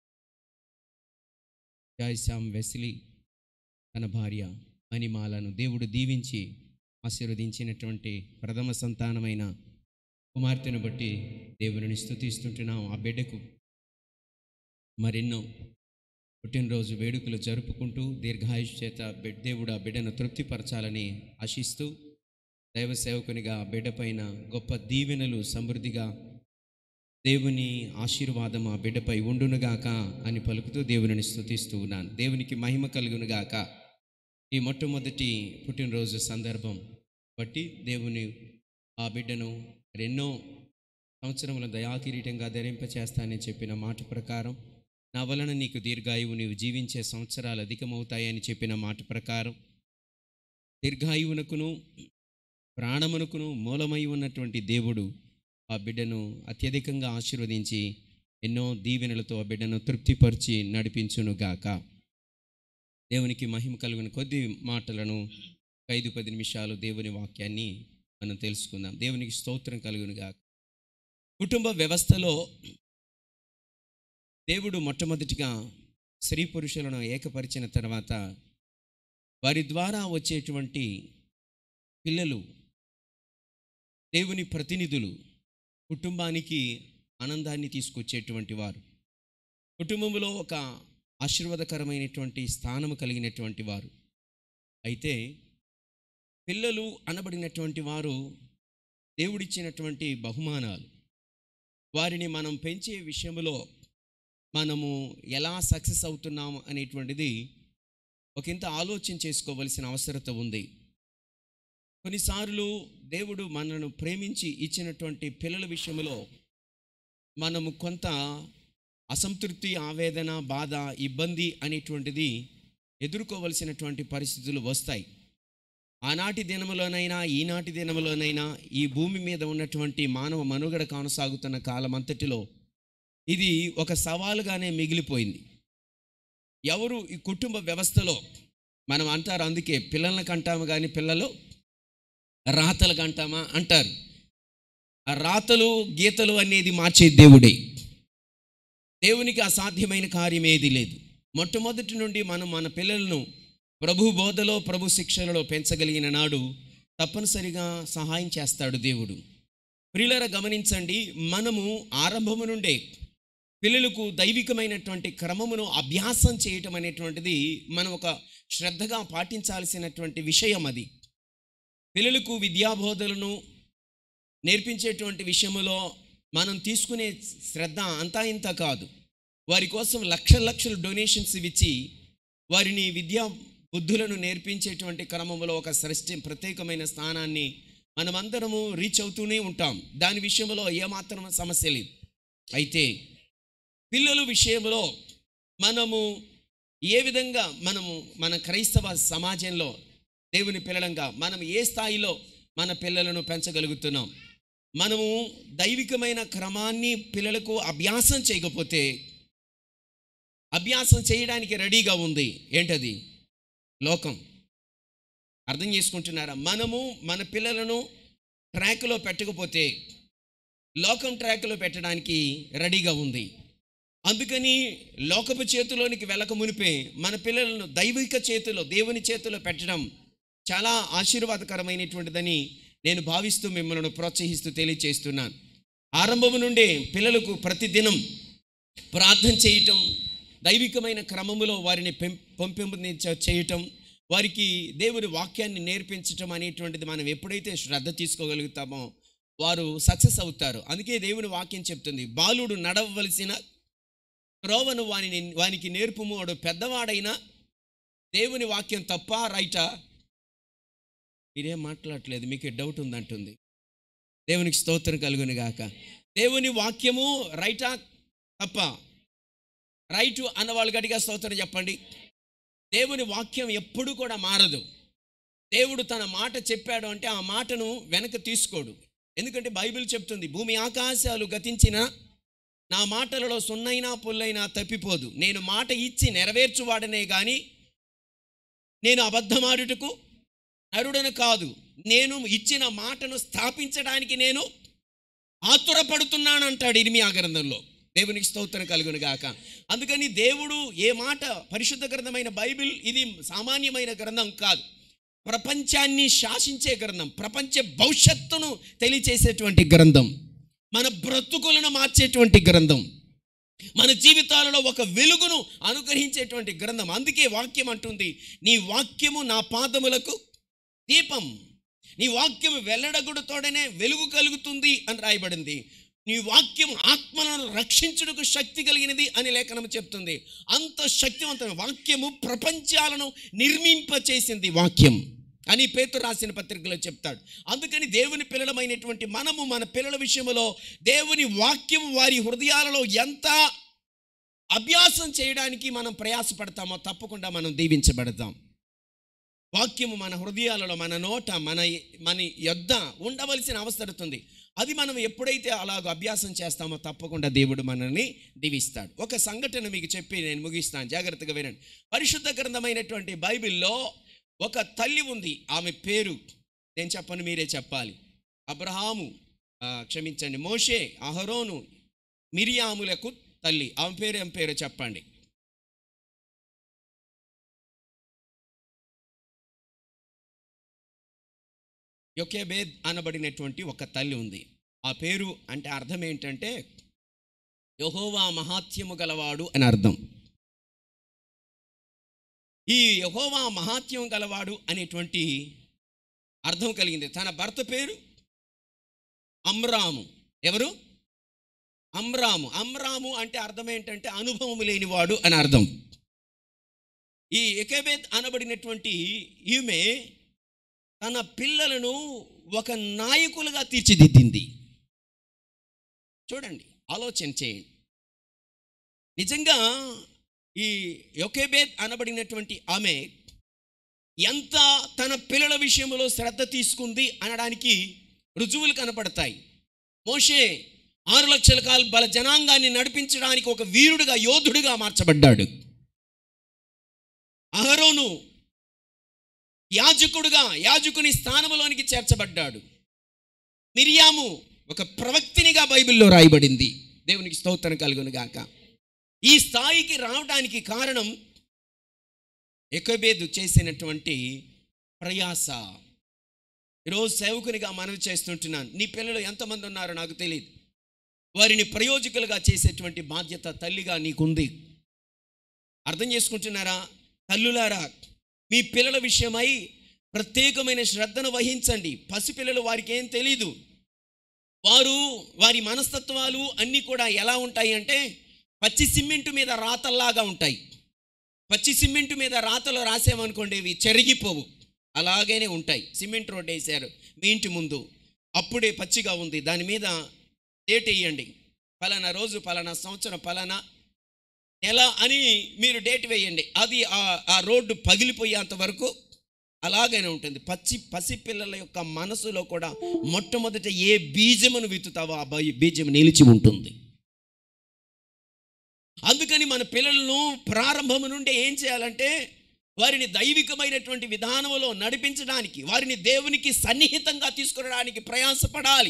జాయ్ శామ్ వెస్లీ తన భార్య మణిమాలను దేవుడు దీవించి ఆశీర్వదించినటువంటి ప్రథమ సంతానమైన కుమార్తెను బట్టి దేవుని స్తుతిస్తుంటున్నాం ఆ బిడ్డకు మరెన్నో పుట్టినరోజు వేడుకలు జరుపుకుంటూ దీర్ఘాయుష్ చేత బిడ్ దేవుడు ఆ బిడ్డను తృప్తిపరచాలని ఆశిస్తూ దైవ సేవకునిగా ఆ బిడ్డ పైన గొప్ప దీవెనలు సమృద్ధిగా దేవుని ఆశీర్వాదం ఆ బిడ్డపై ఉండునుగాక అని పలుకుతూ దేవుని స్తుతిస్తూ ఉన్నాను దేవునికి మహిమ కలుగునుగాక ఈ మొట్టమొదటి పుట్టినరోజు సందర్భం బట్టి దేవుని ఆ బిడ్డను ఎన్నో సంవత్సరముల దయాకిరీటంగా ధరింపచేస్తానని చెప్పిన మాట ప్రకారం నా వలన నీకు దీర్ఘాయువు నీవు జీవించే సంవత్సరాలు అధికమవుతాయని చెప్పిన మాట ప్రకారం దీర్ఘాయువునకును ప్రాణమునకును మూలమై ఉన్నటువంటి దేవుడు ఆ బిడ్డను అత్యధికంగా ఆశీర్వదించి ఎన్నో దీవెనలతో ఆ బిడ్డను తృప్తిపరిచి నడిపించునుగాక దేవునికి మహిమ కలుగుని కొద్ది మాటలను ఒక ఐదు పది నిమిషాలు దేవుని వాక్యాన్ని మనం తెలుసుకుందాం దేవునికి స్తోత్రం కలుగునుగాక కుటుంబ వ్యవస్థలో దేవుడు మొట్టమొదటిగా స్త్రీ పురుషులను ఏకపరిచిన తర్వాత వారి ద్వారా వచ్చేటువంటి పిల్లలు దేవుని ప్రతినిధులు కుటుంబానికి ఆనందాన్ని తీసుకొచ్చేటువంటి వారు కుటుంబంలో ఒక ఆశీర్వాదకరమైనటువంటి స్థానము కలిగినటువంటి వారు అయితే పిల్లలు అనబడినటువంటి వారు దేవుడిచ్చినటువంటి బహుమానాలు వారిని మనం పెంచే విషయంలో మనము ఎలా సక్సెస్ అవుతున్నాము అనేటువంటిది ఒకంత ఆలోచన చేసుకోవలసిన అవసరత ఉంది కొన్నిసార్లు దేవుడు మనను ప్రేమించి ఇచ్చినటువంటి పిల్లల విషయంలో మనము కొంత అసంతృప్తి ఆవేదన బాధ ఇబ్బంది అనేటువంటిది ఎదుర్కోవలసినటువంటి పరిస్థితులు వస్తాయి ఆనాటి దినములోనైనా ఈనాటి దినములోనైనా ఈ భూమి మీద ఉన్నటువంటి మానవ మనుగడ కొనసాగుతున్న కాలం అంతటిలో ఇది ఒక సవాలుగానే మిగిలిపోయింది ఎవరు ఈ కుటుంబ వ్యవస్థలో మనం అంటారు అందుకే పిల్లల్ని కంటాము కానీ పిల్లలు రాతలు కంటామా అంటారు ఆ రాతలు గీతలు అనేది మార్చే దేవుడే దేవునికి అసాధ్యమైన కార్యం ఏది లేదు మొట్టమొదటి నుండి మనం మన పిల్లలను ప్రభు బోధలో ప్రభు శిక్షణలో పెంచగలిగిన నాడు తప్పనిసరిగా సహాయం చేస్తాడు దేవుడు ప్రియులర గమనించండి మనము ఆరంభము నుండే పిల్లలకు దైవికమైనటువంటి క్రమమును అభ్యాసం చేయటం అనేటువంటిది మనం ఒక శ్రద్ధగా పాటించాల్సినటువంటి విషయం అది పిల్లలకు విద్యాబోధలను నేర్పించేటువంటి విషయములో మనం తీసుకునే శ్రద్ధ అంతా ఇంత కాదు వారి కోసం లక్షల లక్షల డొనేషన్స్ ఇచ్చి వారిని విద్యా బుద్ధులను నేర్పించేటువంటి క్రమంలో ఒక సృష్టి ప్రత్యేకమైన స్థానాన్ని మనమందరము రీచ్ అవుతూనే ఉంటాం దాని విషయంలో ఏమాత్రం సమస్య లేదు అయితే పిల్లల విషయంలో మనము ఏ విధంగా మనము మన క్రైస్తవ సమాజంలో దేవుని పిల్లలంగా మనం ఏ స్థాయిలో మన పిల్లలను పెంచగలుగుతున్నాం మనము దైవికమైన క్రమాన్ని పిల్లలకు అభ్యాసం చేయకపోతే అభ్యాసం చేయడానికి రెడీగా ఉంది ఏంటది లోకం అర్థం చేసుకుంటున్నారా మనము మన పిల్లలను ట్రాక్లో పెట్టకపోతే లోకం ట్రాక్లో పెట్టడానికి రెడీగా ఉంది అందుకని లోకపు చేతిలోనికి వెళ్ళక మునిపే మన పిల్లలను దైవిక చేతిలో దేవుని చేతిలో పెట్టడం చాలా ఆశీర్వాదకరమైనటువంటిదని నేను భావిస్తూ మిమ్మల్ని ప్రోత్సహిస్తూ తెలియచేస్తున్నాను ఆరంభము నుండే పిల్లలకు ప్రతిదినం ప్రార్థన చేయటం దైవికమైన క్రమములో వారిని పెం పెంపొందించ చేయటం వారికి దేవుని వాక్యాన్ని నేర్పించటం అనేటువంటిది మనం ఎప్పుడైతే శ్రద్ధ తీసుకోగలుగుతామో వారు సక్సెస్ అవుతారు అందుకే దేవుని వాక్యం చెప్తుంది బాలుడు నడవలసిన త్రోవను వాని వానికి నేర్పుము వాడు పెద్దవాడైనా దేవుని వాక్యం తప్ప రైటా మీరేం మాట్లాడట్లేదు మీకు డౌట్ ఉందంటుంది దేవునికి స్తోత్రం కలుగును గాక దేవుని వాక్యము రైటా తప్ప రైటు అన్న వాళ్ళు గట్టిగా స్తోత్రం చెప్పండి దేవుని వాక్యం ఎప్పుడు కూడా మారదు దేవుడు తన మాట చెప్పాడు అంటే ఆ మాటను వెనక తీసుకోడు ఎందుకంటే బైబిల్ చెప్తుంది భూమి ఆకాశాలు గతించిన నా మాటలలో సున్నైనా పుల్లైనా తప్పిపోదు నేను మాట ఇచ్చి నెరవేర్చువాడనే కానీ నేను అబద్ధమాడుటకు నరుడను కాదు నేను ఇచ్చిన మాటను స్థాపించడానికి నేను ఆతురపడుతున్నాను అంటాడు ఇర్మియా గ్రంథంలో దేవునికి స్తోత్రం కలుగును గాక అందుకని దేవుడు ఏ మాట పరిశుద్ధ గ్రంథమైన బైబిల్ ఇది సామాన్యమైన గ్రంథం కాదు ప్రపంచాన్ని శాసించే గ్రంథం ప్రపంచ భవిష్యత్తును తెలియచేసేటువంటి గ్రంథం మన బ్రతుకులను మార్చేటువంటి గ్రంథం మన జీవితాలలో ఒక వెలుగును అనుగ్రహించేటువంటి గ్రంథం అందుకే వాక్యం అంటుంది నీ వాక్యము నా పాదములకు దీపం నీ వాక్యం వెల్లడగుడుతోడనే వెలుగు కలుగుతుంది అని రాయబడింది నీ వాక్యం ఆత్మలను రక్షించుటకు శక్తి కలిగినది అని లేఖనం చెప్తుంది అంత శక్తివంతమైన వాక్యము ప్రపంచాలను నిర్మింపచేసింది వాక్యం అని పేతురు రాసిన పత్రికలో చెప్తాడు అందుకని దేవుని పిల్లలమైనటువంటి మనము మన పిల్లల విషయంలో దేవుని వాక్యం వారి హృదయాలలో ఎంత అభ్యాసం చేయడానికి మనం ప్రయాసపడతామో తప్పకుండా మనం దీవించబడతాం వాక్యము మన హృదయాలలో మన నోట మన మన యొద్ద ఉండవలసిన అవసరతుంది అది మనం ఎప్పుడైతే అలాగ అభ్యాసం చేస్తామో తప్పకుండా దేవుడు మనల్ని దీవిస్తాడు ఒక సంఘటన మీకు చెప్పి నేను ముగిస్తాను జాగ్రత్తగా వినండి పరిశుద్ధ గ్రంథమైనటువంటి బైబిల్లో ఒక తల్లి ఉంది ఆమె పేరు నేను చెప్పను మీరే చెప్పాలి అబ్రహాము ఆ, క్షమించండి మోషే అహరోను మిరియాములకు తల్లి ఆమె పేరు ఏం పేరు చెప్పండి యొకేబేద్ అనబడినటువంటి ఒక తల్లి ఉంది ఆ పేరు అంటే అర్థం ఏంటంటే యహోవా మహాత్యము గలవాడు అని అర్థం ఈ యహోవా మహాత్యం గలవాడు అనేటువంటి అర్థం కలిగింది తన భర్త పేరు అమ్రాము ఎవరు అమ్రాము అమ్రాము అంటే అర్థం ఏంటంటే అనుభవం లేనివాడు అని అర్థం ఈ ఎకేబేత్ అనబడినటువంటి ఈమె తన పిల్లలను ఒక నాయకులుగా తీర్చిదిద్దింది చూడండి ఆలోచన చేయండి నిజంగా ఈ యొకేబేత్ అనబడినటువంటి ఆమె ఎంత తన పిల్లల విషయంలో శ్రద్ధ తీసుకుంది అనడానికి రుజువులు కనపడతాయి మోషే ఆరు లక్షల కాల బల జనాంగాన్ని నడిపించడానికి ఒక వీరుడుగా యోధుడిగా మార్చబడ్డాడు అహరోను యాజకుడుగా యాజకుని స్థానంలోనికి చేర్చబడ్డాడు మిరియాము ఒక ప్రవక్తినిగా బైబిల్లో రాయబడింది దేవునికి స్తోత్రం కలుగును గాక ఈ స్థాయికి రావడానికి కారణం ఎకబేదు చేసినటువంటి ప్రయాస ఈరోజు సేవకునిగా మనవి చేస్తుంటున్నాను నీ పిల్లలు ఎంతమంది ఉన్నారో నాకు తెలియదు వారిని ప్రయోజకులుగా చేసేటువంటి బాధ్యత తల్లిగా నీకుంది అర్థం చేసుకుంటున్నారా తల్లులారా మీ పిల్లల విషయమై ప్రత్యేకమైన శ్రద్ధను వహించండి పసిపిల్లలు వారికి ఏం తెలీదు వారు వారి మనస్తత్వాలు అన్నీ కూడా ఎలా ఉంటాయి అంటే పచ్చి సిమెంటు మీద రాతల్లాగా ఉంటాయి పచ్చి సిమెంటు మీద రాతలు రాసామనుకోండి ఇవి చెరిగిపోవు అలాగనే ఉంటాయి సిమెంట్ రోడ్ వేసారు మీ ఇంటి ముందు అప్పుడే పచ్చిగా ఉంది దాని మీద డేట్ వేయండి పలానా రోజు పలానా సంవత్సరం పలానా నెల అని మీరు డేట్ వేయండి అది ఆ- ఆ రోడ్డు పగిలిపోయేంత వరకు అలాగనే ఉంటుంది పచ్చి పసిపిల్లల యొక్క మనసులో కూడా మొట్టమొదట ఏ బీజమును విత్తుతావో ఆ బీ- బీజం నిలిచి ఉంటుంది అందుకని మన పిల్లలను ప్రారంభము నుండి ఏం చేయాలంటే వారిని దైవికమైనటువంటి విధానంలో నడిపించడానికి వారిని దేవునికి సన్నిహితంగా తీసుకురావడానికి ప్రయాసపడాలి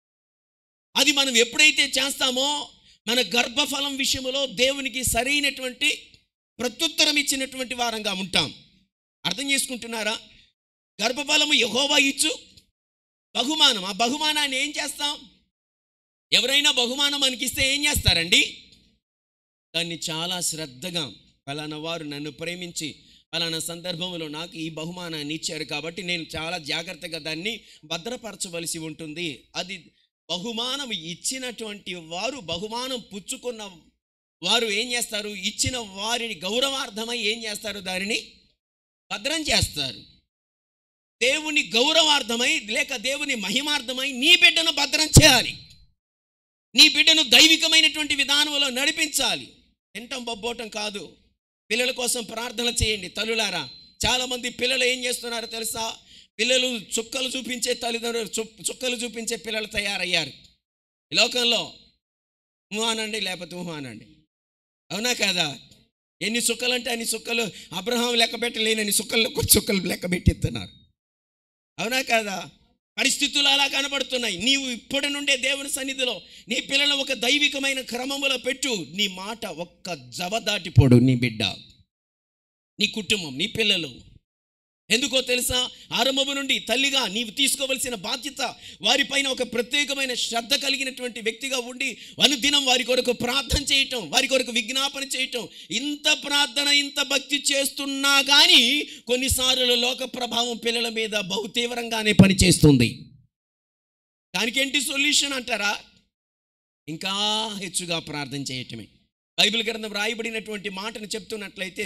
అది మనం ఎప్పుడైతే చేస్తామో మన గర్భఫలం విషయంలో దేవునికి సరైనటువంటి ప్రత్యుత్తరం ఇచ్చినటువంటి వారంగా ఉంటాం అర్థం చేసుకుంటున్నారా గర్భఫలము యహోవా ఇచ్చు బహుమానం ఆ బహుమానాన్ని ఏం చేస్తాం ఎవరైనా బహుమానం మనకి ఇస్తే ఏం చేస్తారండి దాన్ని చాలా శ్రద్ధగా ఫలానా వారు నన్ను ప్రేమించి ఫలానా సందర్భంలో నాకు ఈ బహుమానాన్ని ఇచ్చారు కాబట్టి నేను చాలా జాగ్రత్తగా దాన్ని భద్రపరచవలసి ఉంటుంది అది బహుమానం ఇచ్చినటువంటి వారు బహుమానం పుచ్చుకున్న వారు ఏం చేస్తారు ఇచ్చిన వారిని గౌరవార్థమై ఏం చేస్తారు దానిని భద్రం చేస్తారు దేవుని గౌరవార్థమై లేక దేవుని మహిమార్థమై నీ బిడ్డను భద్రం చేయాలి నీ బిడ్డను దైవికమైనటువంటి విధానంలో నడిపించాలి తింటం బొబ్బోటం కాదు పిల్లల కోసం ప్రార్థన చేయండి తల్లులారా చాలామంది పిల్లలు ఏం చేస్తున్నారో తెలుసా పిల్లలు చుక్కలు చూపించే తల్లిదండ్రులు చుక్- చుక్కలు చూపించే పిల్లలు తయారయ్యారు ఈ లోకంలో ఊహ అనండి లేకపోతే ఊహ అనండి అవునా కదా ఎన్ని చుక్కలు అంటే అన్ని చుక్కలు అబ్రహాం లెక్క పెట్టలేనని చుక్కలు చుక్కలు లెక్క పెట్టిస్తున్నారు అవునా కదా పరిస్థితులు అలా కనబడుతున్నాయి నీవు ఇప్పటి నుండే దేవుని సన్నిధిలో నీ పిల్లలను ఒక దైవికమైన క్రమములో పెట్టు నీ మాట ఒక్క జవ దాటిపోడు నీ బిడ్డ నీ కుటుంబం నీ పిల్లలు ఎందుకో తెలుసా ఆరంభము నుండి తల్లిగా నీవు తీసుకోవలసిన బాధ్యత వారిపైన ఒక ప్రత్యేకమైన శ్రద్ధ కలిగినటువంటి వ్యక్తిగా ఉండి అనుదినం వారి కొరకు ప్రార్థన చేయటం వారి కొరకు విజ్ఞాపన చేయటం ఇంత ప్రార్థన ఇంత భక్తి చేస్తున్నా కానీ కొన్నిసార్లు లోక ప్రభావం పిల్లల మీద బహు తీవ్రంగానే పనిచేస్తుంది దానికి ఏంటి సొల్యూషన్ అంటారా ఇంకా హెచ్చుగా ప్రార్థన చేయటమే బైబిల్ గ్రంథం రాయబడినటువంటి మాటను చెప్తున్నట్లయితే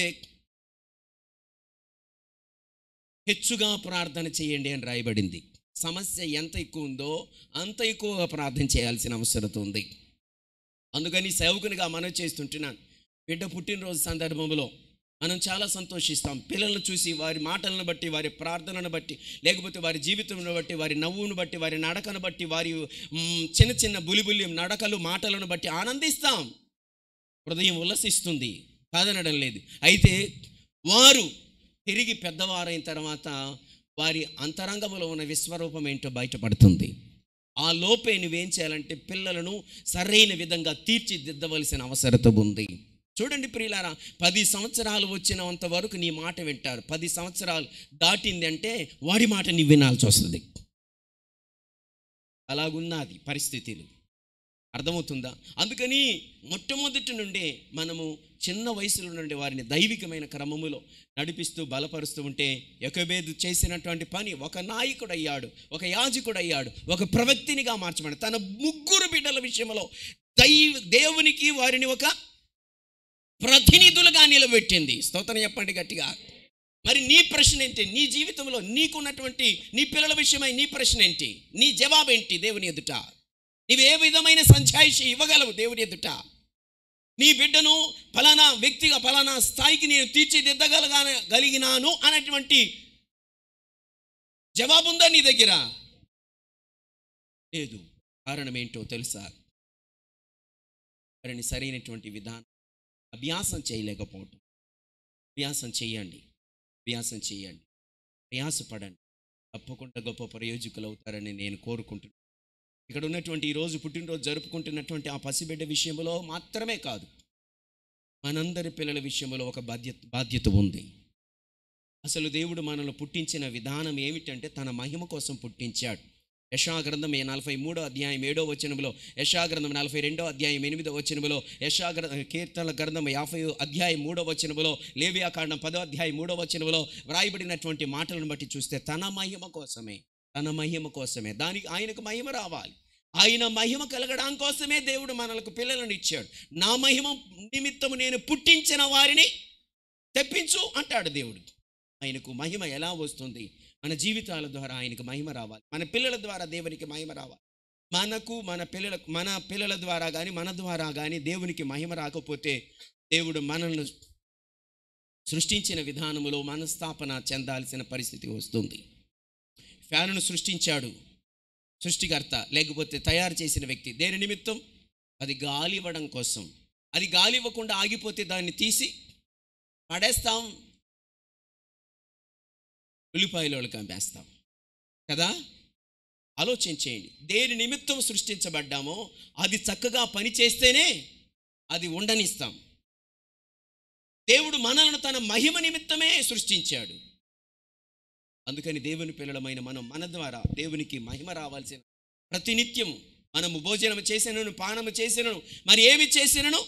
హెచ్చుగా ప్రార్థన చేయండి అని రాయబడింది సమస్య ఎంత ఎక్కువ ఉందో అంత ఎక్కువగా ప్రార్థన చేయాల్సిన అవసరం ఉంది అందుకని సేవకునిగా మనం చేస్తుంటున్నాను బిడ్డ పుట్టినరోజు సందర్భంలో మనం చాలా సంతోషిస్తాం పిల్లలను చూసి వారి మాటలను బట్టి వారి ప్రార్థనను బట్టి లేకపోతే వారి జీవితంను బట్టి వారి నవ్వును బట్టి వారి నడకను బట్టి వారి మ్, చిన్న చిన్న బులిబులి నడకలు మాటలను బట్టి ఆనందిస్తాం హృదయం ఉల్లసిస్తుంది కాదనడం లేదు అయితే వారు తిరిగి పెద్దవారైన తర్వాత వారి అంతరంగంలో ఉన్న విశ్వరూపం ఏంటో బయటపడుతుంది ఆ లోపే నువ్వేం చేయాలంటే పిల్లలను సరైన విధంగా తీర్చిదిద్దవలసిన అవసరత ఉంది చూడండి ప్రియులారా పది సంవత్సరాలు వచ్చినంత వరకు నీ మాట వింటారు పది సంవత్సరాలు దాటింది అంటే వాడి మాట నీ వినాల్సి వస్తుంది అలాగున్నది పరిస్థితులు అర్థమవుతుందా అందుకని మొట్టమొదటి నుండే మనము చిన్న వయసులో నుండి వారిని దైవికమైన క్రమములో నడిపిస్తూ బలపరుస్తూ ఉంటే ఎకబేదు చేసినటువంటి పని ఒక నాయకుడు అయ్యాడు ఒక యాజకుడు అయ్యాడు ఒక ప్రవక్తినిగా మార్చబడి తన ముగ్గురు బిడ్డల విషయంలో దైవ దేవునికి వారిని ఒక ప్రతినిధులుగా నిలబెట్టింది స్తోత్రం చెప్పండి గట్టిగా మరి నీ ప్రశ్న ఏంటి నీ జీవితంలో నీకున్నటువంటి నీ పిల్లల విషయమై నీ ప్రశ్న ఏంటి నీ జవాబు ఏంటి దేవుని ఎదుట నీవు ఏ విధమైన సంచాయిషి ఇవ్వగలవు దేవుని ఎదుట నీ బిడ్డను ఫలానా వ్యక్తిగా ఫలానా స్థాయికి నేను తీర్చిదిద్దగలగా గలిగినాను అనేటువంటి జవాబు ఉందా నీ దగ్గర లేదు కారణం ఏంటో తెలుసా వారిని సరైనటువంటి విధానం అభ్యాసం చేయలేకపోవటం అభ్యాసం చేయండి అభ్యాసం చేయండి ప్రయాసపడండి తప్పకుండా గొప్ప ప్రయోజకులు అవుతారని నేను కోరుకుంటున్నాను ఇక్కడ ఉన్నటువంటి ఈరోజు పుట్టినరోజు జరుపుకుంటున్నటువంటి ఆ పసిబిడ్డ విషయంలో మాత్రమే కాదు మనందరి పిల్లల విషయంలో ఒక బాధ్యత బాధ్యత ఉంది అసలు దేవుడు మనల్ని పుట్టించిన విధానం ఏమిటంటే తన మహిమ కోసం పుట్టించాడు యశాగ్రంథం ఏ నలభై మూడో అధ్యాయం ఏడో వచనంలో యశాగ్రంథం నలభై రెండో అధ్యాయం ఎనిమిదో వచనంలో యశాగ్ర కీర్తన గ్రంథం యాభై అధ్యాయం మూడో వచనంలో లేవియాకాండం పదో అధ్యాయం మూడో వచనంలో వ్రాయబడినటువంటి మాటలను బట్టి చూస్తే తన మహిమ కోసమే తన మహిమ కోసమే దానికి ఆయనకు మహిమ రావాలి ఆయన మహిమ కలగడం కోసమే దేవుడు మనలకు పిల్లలను ఇచ్చాడు నా మహిమ నిమిత్తము నేను పుట్టించిన వారిని తెప్పించు అంటాడు దేవుడు ఆయనకు మహిమ ఎలా వస్తుంది మన జీవితాల ద్వారా ఆయనకు మహిమ రావాలి మన పిల్లల ద్వారా దేవునికి మహిమ రావాలి మనకు మన పిల్లలకు మన పిల్లల ద్వారా కానీ మన ద్వారా కానీ దేవునికి మహిమ రాకపోతే దేవుడు మనల్ని సృష్టించిన విధానములో మనస్థాపన చెందాల్సిన పరిస్థితి వస్తుంది ఫ్యానును సృష్టించాడు సృష్టికర్త లేకపోతే తయారు చేసిన వ్యక్తి దేని నిమిత్తం అది గాలి ఇవ్వడం కోసం అది గాలి ఇవ్వకుండా ఆగిపోతే దాన్ని తీసి పడేస్తాం ఉల్లిపాయలు కంపేస్తాం కదా ఆలోచన చేయండి దేని నిమిత్తం సృష్టించబడ్డామో అది చక్కగా పని చేస్తేనే అది ఉండనిస్తాం దేవుడు మనలను తన మహిమ నిమిత్తమే సృష్టించాడు అందుకని దేవుని పిల్లలమైన మనం మన ద్వారా దేవునికి మహిమ రావాల్సిన ప్రతినిత్యము మనము భోజనం చేసినను పానము చేసినను మరి ఏమి చేసినను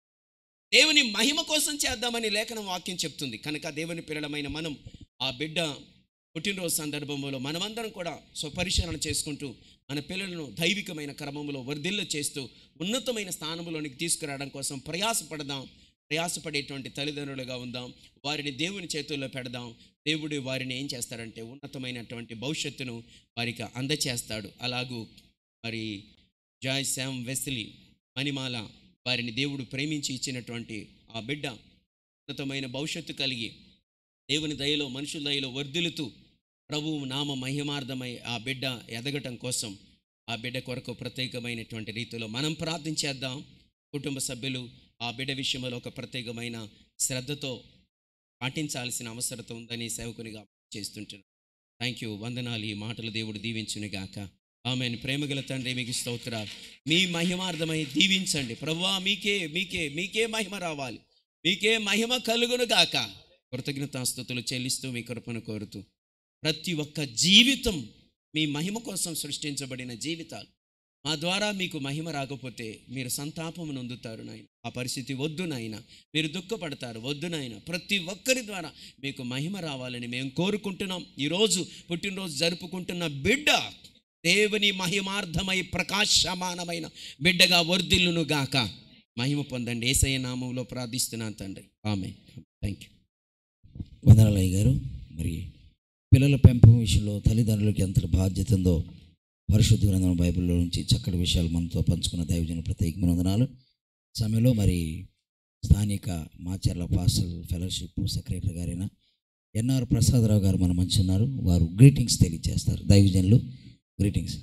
దేవుని మహిమ కోసం చేద్దామని లేఖనం వాక్యం చెప్తుంది కనుక దేవుని పిల్లలమైన మనం ఆ బిడ్డ పుట్టినరోజు సందర్భంలో మనమందరం కూడా స్వపరిశీలన చేసుకుంటూ మన పిల్లలను దైవికమైన క్రమంలో వర్ధిల్ల చేస్తూ ఉన్నతమైన స్థానంలోనికి తీసుకురావడం కోసం ప్రయాసపడదాం ప్రయాసపడేటువంటి తల్లిదండ్రులుగా ఉందాం వారిని దేవుని చేతుల్లో పెడదాం దేవుడు వారిని ఏం చేస్తాడంటే ఉన్నతమైనటువంటి భవిష్యత్తును వారికి అందచేస్తాడు అలాగూ మరి జాయ్ శామ్ వెస్లీ మణిమాల వారిని దేవుడు ప్రేమించి ఇచ్చినటువంటి ఆ బిడ్డ ఉన్నతమైన భవిష్యత్తు కలిగి దేవుని దయలో మనుషుల దయలో వర్ధిల్లుతూ ప్రభువు నామ మహిమార్థమై ఆ బిడ్డ ఎదగటం కోసం ఆ బిడ్డ కొరకు ప్రత్యేకమైనటువంటి రీతిలో మనం ప్రార్థించేద్దాం కుటుంబ సభ్యులు ఆ బిడ్డ విషయంలో ఒక ప్రత్యేకమైన శ్రద్ధతో పాటించాల్సిన అవసరత ఉందని సేవకునిగా చేస్తుంటున్నాను థ్యాంక్ యూ వందనాలు ఈ మాటలు దేవుడు దీవించునుగాక ఆమెను ప్రేమగల తండ్రి మీకు స్తోత్రాలు మీ మహిమార్థమై దీవించండి ప్రభువా మీకే మీకే మీకే మహిమ రావాలి మీకే మహిమ కలుగును గాక కృతజ్ఞతాస్థుతులు చెల్లిస్తూ మీ కృపను కోరుతూ ప్రతి ఒక్క జీవితం మీ మహిమ కోసం సృష్టించబడిన జీవితాలు మా ద్వారా మీకు మహిమ రాకపోతే మీరు సంతాపము నొందుతారు నాయన ఆ పరిస్థితి వద్దు నాయన మీరు దుఃఖపడతారు వద్దు నాయన ప్రతి ఒక్కరి ద్వారా మీకు మహిమ రావాలని మేము కోరుకుంటున్నాం ఈరోజు పుట్టినరోజు జరుపుకుంటున్న బిడ్డ దేవుని మహిమార్థమై ప్రకాశమానమైన బిడ్డగా వర్ధిల్లును గాక మహిమ పొందండి ఏసయ్య నామంలో ప్రార్థిస్తున్నాను తండ్రి ఆమె థ్యాంక్ యూ వందనాలయ్య గారు మరి పిల్లల పెంపకం విషయంలో తల్లిదండ్రులకి ఎంత బాధ్యత ఉందో పరిశుద్ధ గ్రంథం బైబిల్లో నుంచి చక్కటి విషయాలు మనతో పంచుకున్న దైవజన ప్రత్యేకమైన వందనాలు సమయంలో మరి స్థానిక మాచర్ల పాస్టల్ ఫెలోషిప్ సెక్రటరీ గారైన ఎన్ఆర్ ప్రసాదరావు గారు మన మంచి ఉన్నారు వారు గ్రీటింగ్స్ తెలియజేస్తారు దైవజనులు గ్రీటింగ్స్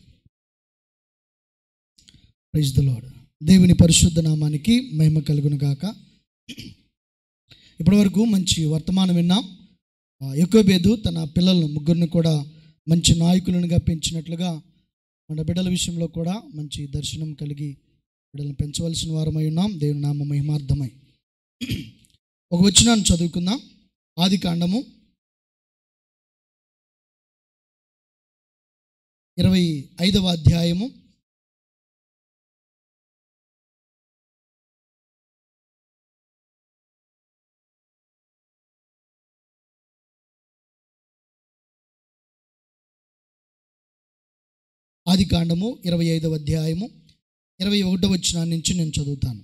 ప్రైజ్ ద లార్డ్ దేవుని పరిశుద్ధ నామానికి మహిమ కలుగును గాక ఇప్పటివరకు మంచి వర్తమానం విన్నాం ఆ, యొకోబేదు తన పిల్లలను ముగ్గురిని కూడా మంచి నాయకులనుగా పెంచినట్లుగా మన బిడ్డల విషయంలో కూడా మంచి దర్శనం కలిగి బిడ్డలను పెంచవలసిన వారమై ఉన్నాం దేవుని నామ మహిమార్థమై ఒక వచనాన్ని చదువుకుందాం ఆది కాండము ఇరవై ఐదవ అధ్యాయము ఆది కాండము ఇరవై ఐదవ అధ్యాయము ఇరవై ఒకటవ వచ్చిన నుంచి నేను చదువుతాను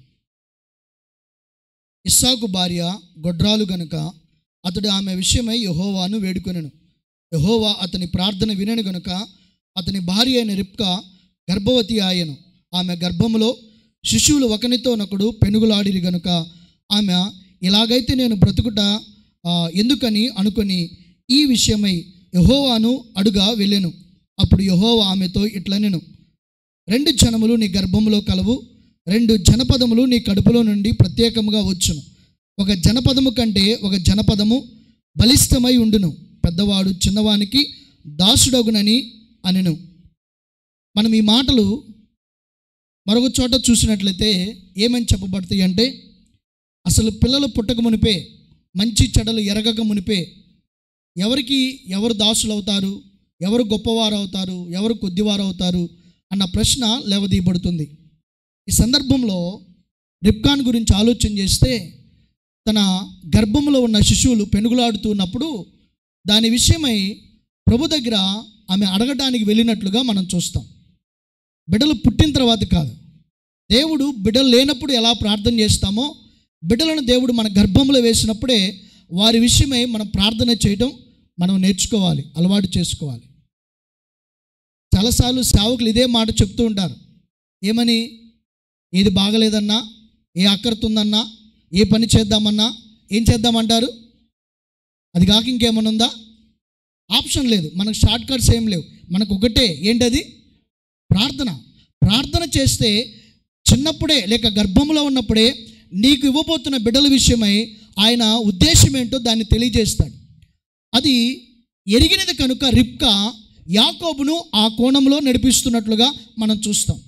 ఇస్సాకు భార్య గొడ్రాలు గనుక అతడు ఆమె విషయమై యహోవాను వేడుకొనెను యహోవా అతని ప్రార్థన వినను గనుక అతని భార్య అయిన రిప్కా గర్భవతి ఆయను ఆమె గర్భములో శిశువులు ఒకనితోనొకడు పెనుగులాడిరి గనుక ఆమె ఇలాగైతే నేను బ్రతుకుట ఆ, ఎందుకని అనుకొని ఈ విషయమై యహోవాను అడుగా వెళ్ళెను అప్పుడు యహోవా ఆమెతో ఇట్లనెను రెండు జనములు నీ గర్భములో కలవు రెండు జనపదములు నీ కడుపులో నుండి ప్రత్యేకముగా వచ్చును ఒక జనపదము కంటే ఒక జనపదము బలిష్టమై ఉండును పెద్దవాడు చిన్నవానికి దాసుడగునని అనెను మనం ఈ మాటలు మరొక చోట చూసినట్లయితే ఏమని చెప్పబడతాయి అంటే అసలు పిల్లలు పుట్టక మునిపే మంచి చెడలు ఎరగక మునిపే ఎవరికి ఎవరు దాసులు అవుతారు ఎవరు గొప్పవారు అవుతారు ఎవరు కొద్దివారు అవుతారు అన్న ప్రశ్న లేవదీయబడుతుంది ఈ సందర్భంలో రిప్కాన్ గురించి ఆలోచన చేస్తే తన గర్భంలో ఉన్న శిశువులు పెనుగులాడుతూ ఉన్నప్పుడు దాని విషయమై ప్రభు దగ్గర ఆమె అడగడానికి వెళ్ళినట్లుగా మనం చూస్తాం బిడ్డలు పుట్టిన తర్వాత కాదు దేవుడు బిడ్డలు లేనప్పుడు ఎలా ప్రార్థన చేస్తామో బిడ్డలను దేవుడు మన గర్భంలో వేసినప్పుడే వారి విషయమై మనం ప్రార్థన చేయడం మనం నేర్చుకోవాలి అలవాటు చేసుకోవాలి చాలాసార్లు సేవకులు ఇదే మాట చెప్తూ ఉంటారు ఏమని ఏది బాగలేదన్నా ఏ అక్కరుతుందన్నా ఏ పని చేద్దామన్నా ఏం చేద్దామంటారు అది కాక ఇంకేమన్నా ఉందా ఆప్షన్ లేదు మనకు షార్ట్ కట్స్ ఏం లేవు మనకు ఒకటే ఏంటది ప్రార్థన ప్రార్థన చేస్తే చిన్నప్పుడే లేక గర్భంలో ఉన్నప్పుడే నీకు ఇవ్వబోతున్న బిడ్డల విషయమై ఆయన ఉద్దేశం ఏంటో దాన్ని తెలియజేస్తాడు అది ఎరిగినది కనుక రిప్కా యాకోబును ఆ కోణంలో నడిపిస్తున్నట్లుగా మనం చూస్తాం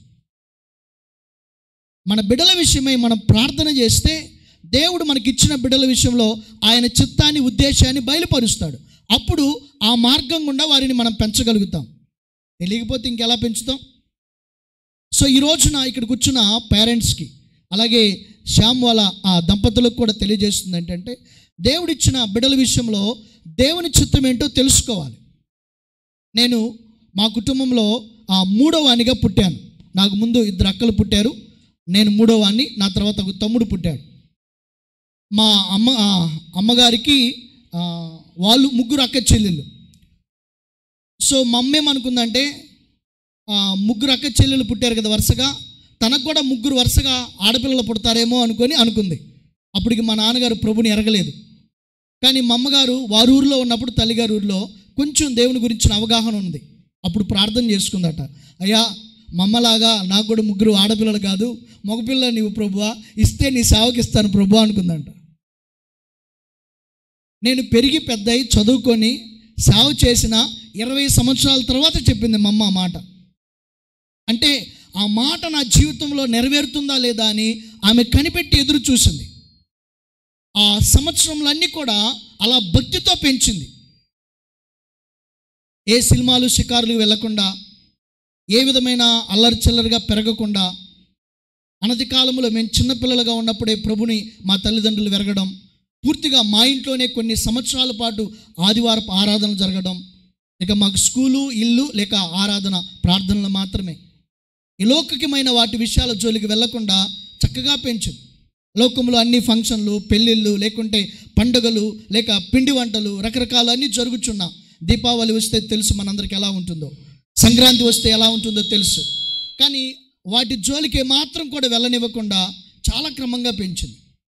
మన బిడ్డల విషయమై మనం ప్రార్థన చేస్తే దేవుడు మనకిచ్చిన బిడ్డల విషయంలో ఆయన చిత్తాన్ని ఉద్దేశాన్ని బయలుపరుస్తాడు అప్పుడు ఆ మార్గం గుండా వారిని మనం పెంచగలుగుతాం తెలియకపోతే ఇంకెలా పెంచుతాం సో ఈ రోజున ఇక్కడ కూర్చున్న పేరెంట్స్కి అలాగే శ్యామ్ వాళ్ళ ఆ దంపతులకు కూడా తెలియజేస్తుంది ఏంటంటే దేవుడిచ్చిన బిడ్డల విషయంలో దేవుని చిత్తం ఏంటో తెలుసుకోవాలి నేను మా కుటుంబంలో ఆ మూడో వానిగా పుట్టాను నాకు ముందు ఇద్దరు అక్కలు పుట్టారు నేను మూడో వాడిని నా తర్వాత ఒక తమ్ముడు పుట్టాడు మా అమ్మ ఆ, అమ్మగారికి ఆ, వాళ్ళు ముగ్గురు అక్క చెల్లెళ్ళు సో మా అమ్మ ఏమనుకుందంటే ఆ, ముగ్గురు అక్క చెల్లెలు పుట్టారు కదా వరుసగా తనకు కూడా ముగ్గురు వరుసగా ఆడపిల్లలు పుడతారేమో అనుకొని అనుకుంది అప్పటికి మా నాన్నగారు ప్రభుని ఎరగలేదు కానీ మా అమ్మగారు వారి ఊరిలో ఉన్నప్పుడు తల్లిగారి ఊరిలో కొంచెం దేవుని గురించిన అవగాహన ఉంది అప్పుడు ప్రార్థన చేసుకుందట అయ్యా మా అమ్మలాగా నాకు కూడా ముగ్గురు ఆడపిల్లలు కాదు మగపిల్ల నీవు ప్రభువా ఇస్తే నీ సేవకి ఇస్తాను ప్రభు అనుకుందంట నేను పెరిగి పెద్దయి చదువుకొని సేవ చేసిన ఇరవై సంవత్సరాల తర్వాత చెప్పింది మా అమ్మ ఆ మాట అంటే ఆ మాట నా జీవితంలో నెరవేరుతుందా లేదా అని ఆమె కనిపెట్టి ఎదురు చూసింది ఆ సంవత్సరంలన్నీ కూడా అలా భక్తితో పెంచింది ఏ సినిమాలు షికారులు వెళ్లకుండా ఏ విధమైన అల్లరి చిల్లరిగా పెరగకుండా అనతి కాలంలో మేము చిన్నపిల్లలుగా ఉన్నప్పుడే ప్రభుని మా తల్లిదండ్రులు వెరగడం పూర్తిగా మా ఇంట్లోనే కొన్ని సంవత్సరాల పాటు ఆదివారపు ఆరాధన జరగడం ఇక మాకు స్కూలు ఇల్లు లేక ఆరాధన ప్రార్థనలు మాత్రమే ఈ లౌకికమైన వాటి విషయాల జోలికి వెళ్లకుండా చక్కగా పెంచింది లోకంలో అన్ని ఫంక్షన్లు పెళ్ళిళ్ళు లేకుంటే పండుగలు లేక పిండి వంటలు రకరకాలు అన్నీ జరుగుచున్నా దీపావళి వస్తే తెలుసు మనందరికి ఎలా ఉంటుందో సంక్రాంతి వస్తే ఎలా ఉంటుందో తెలుసు కానీ వాటి జోలికి మాత్రం కూడా వెళ్ళనివ్వకుండా చాలా క్రమంగా పెంచింది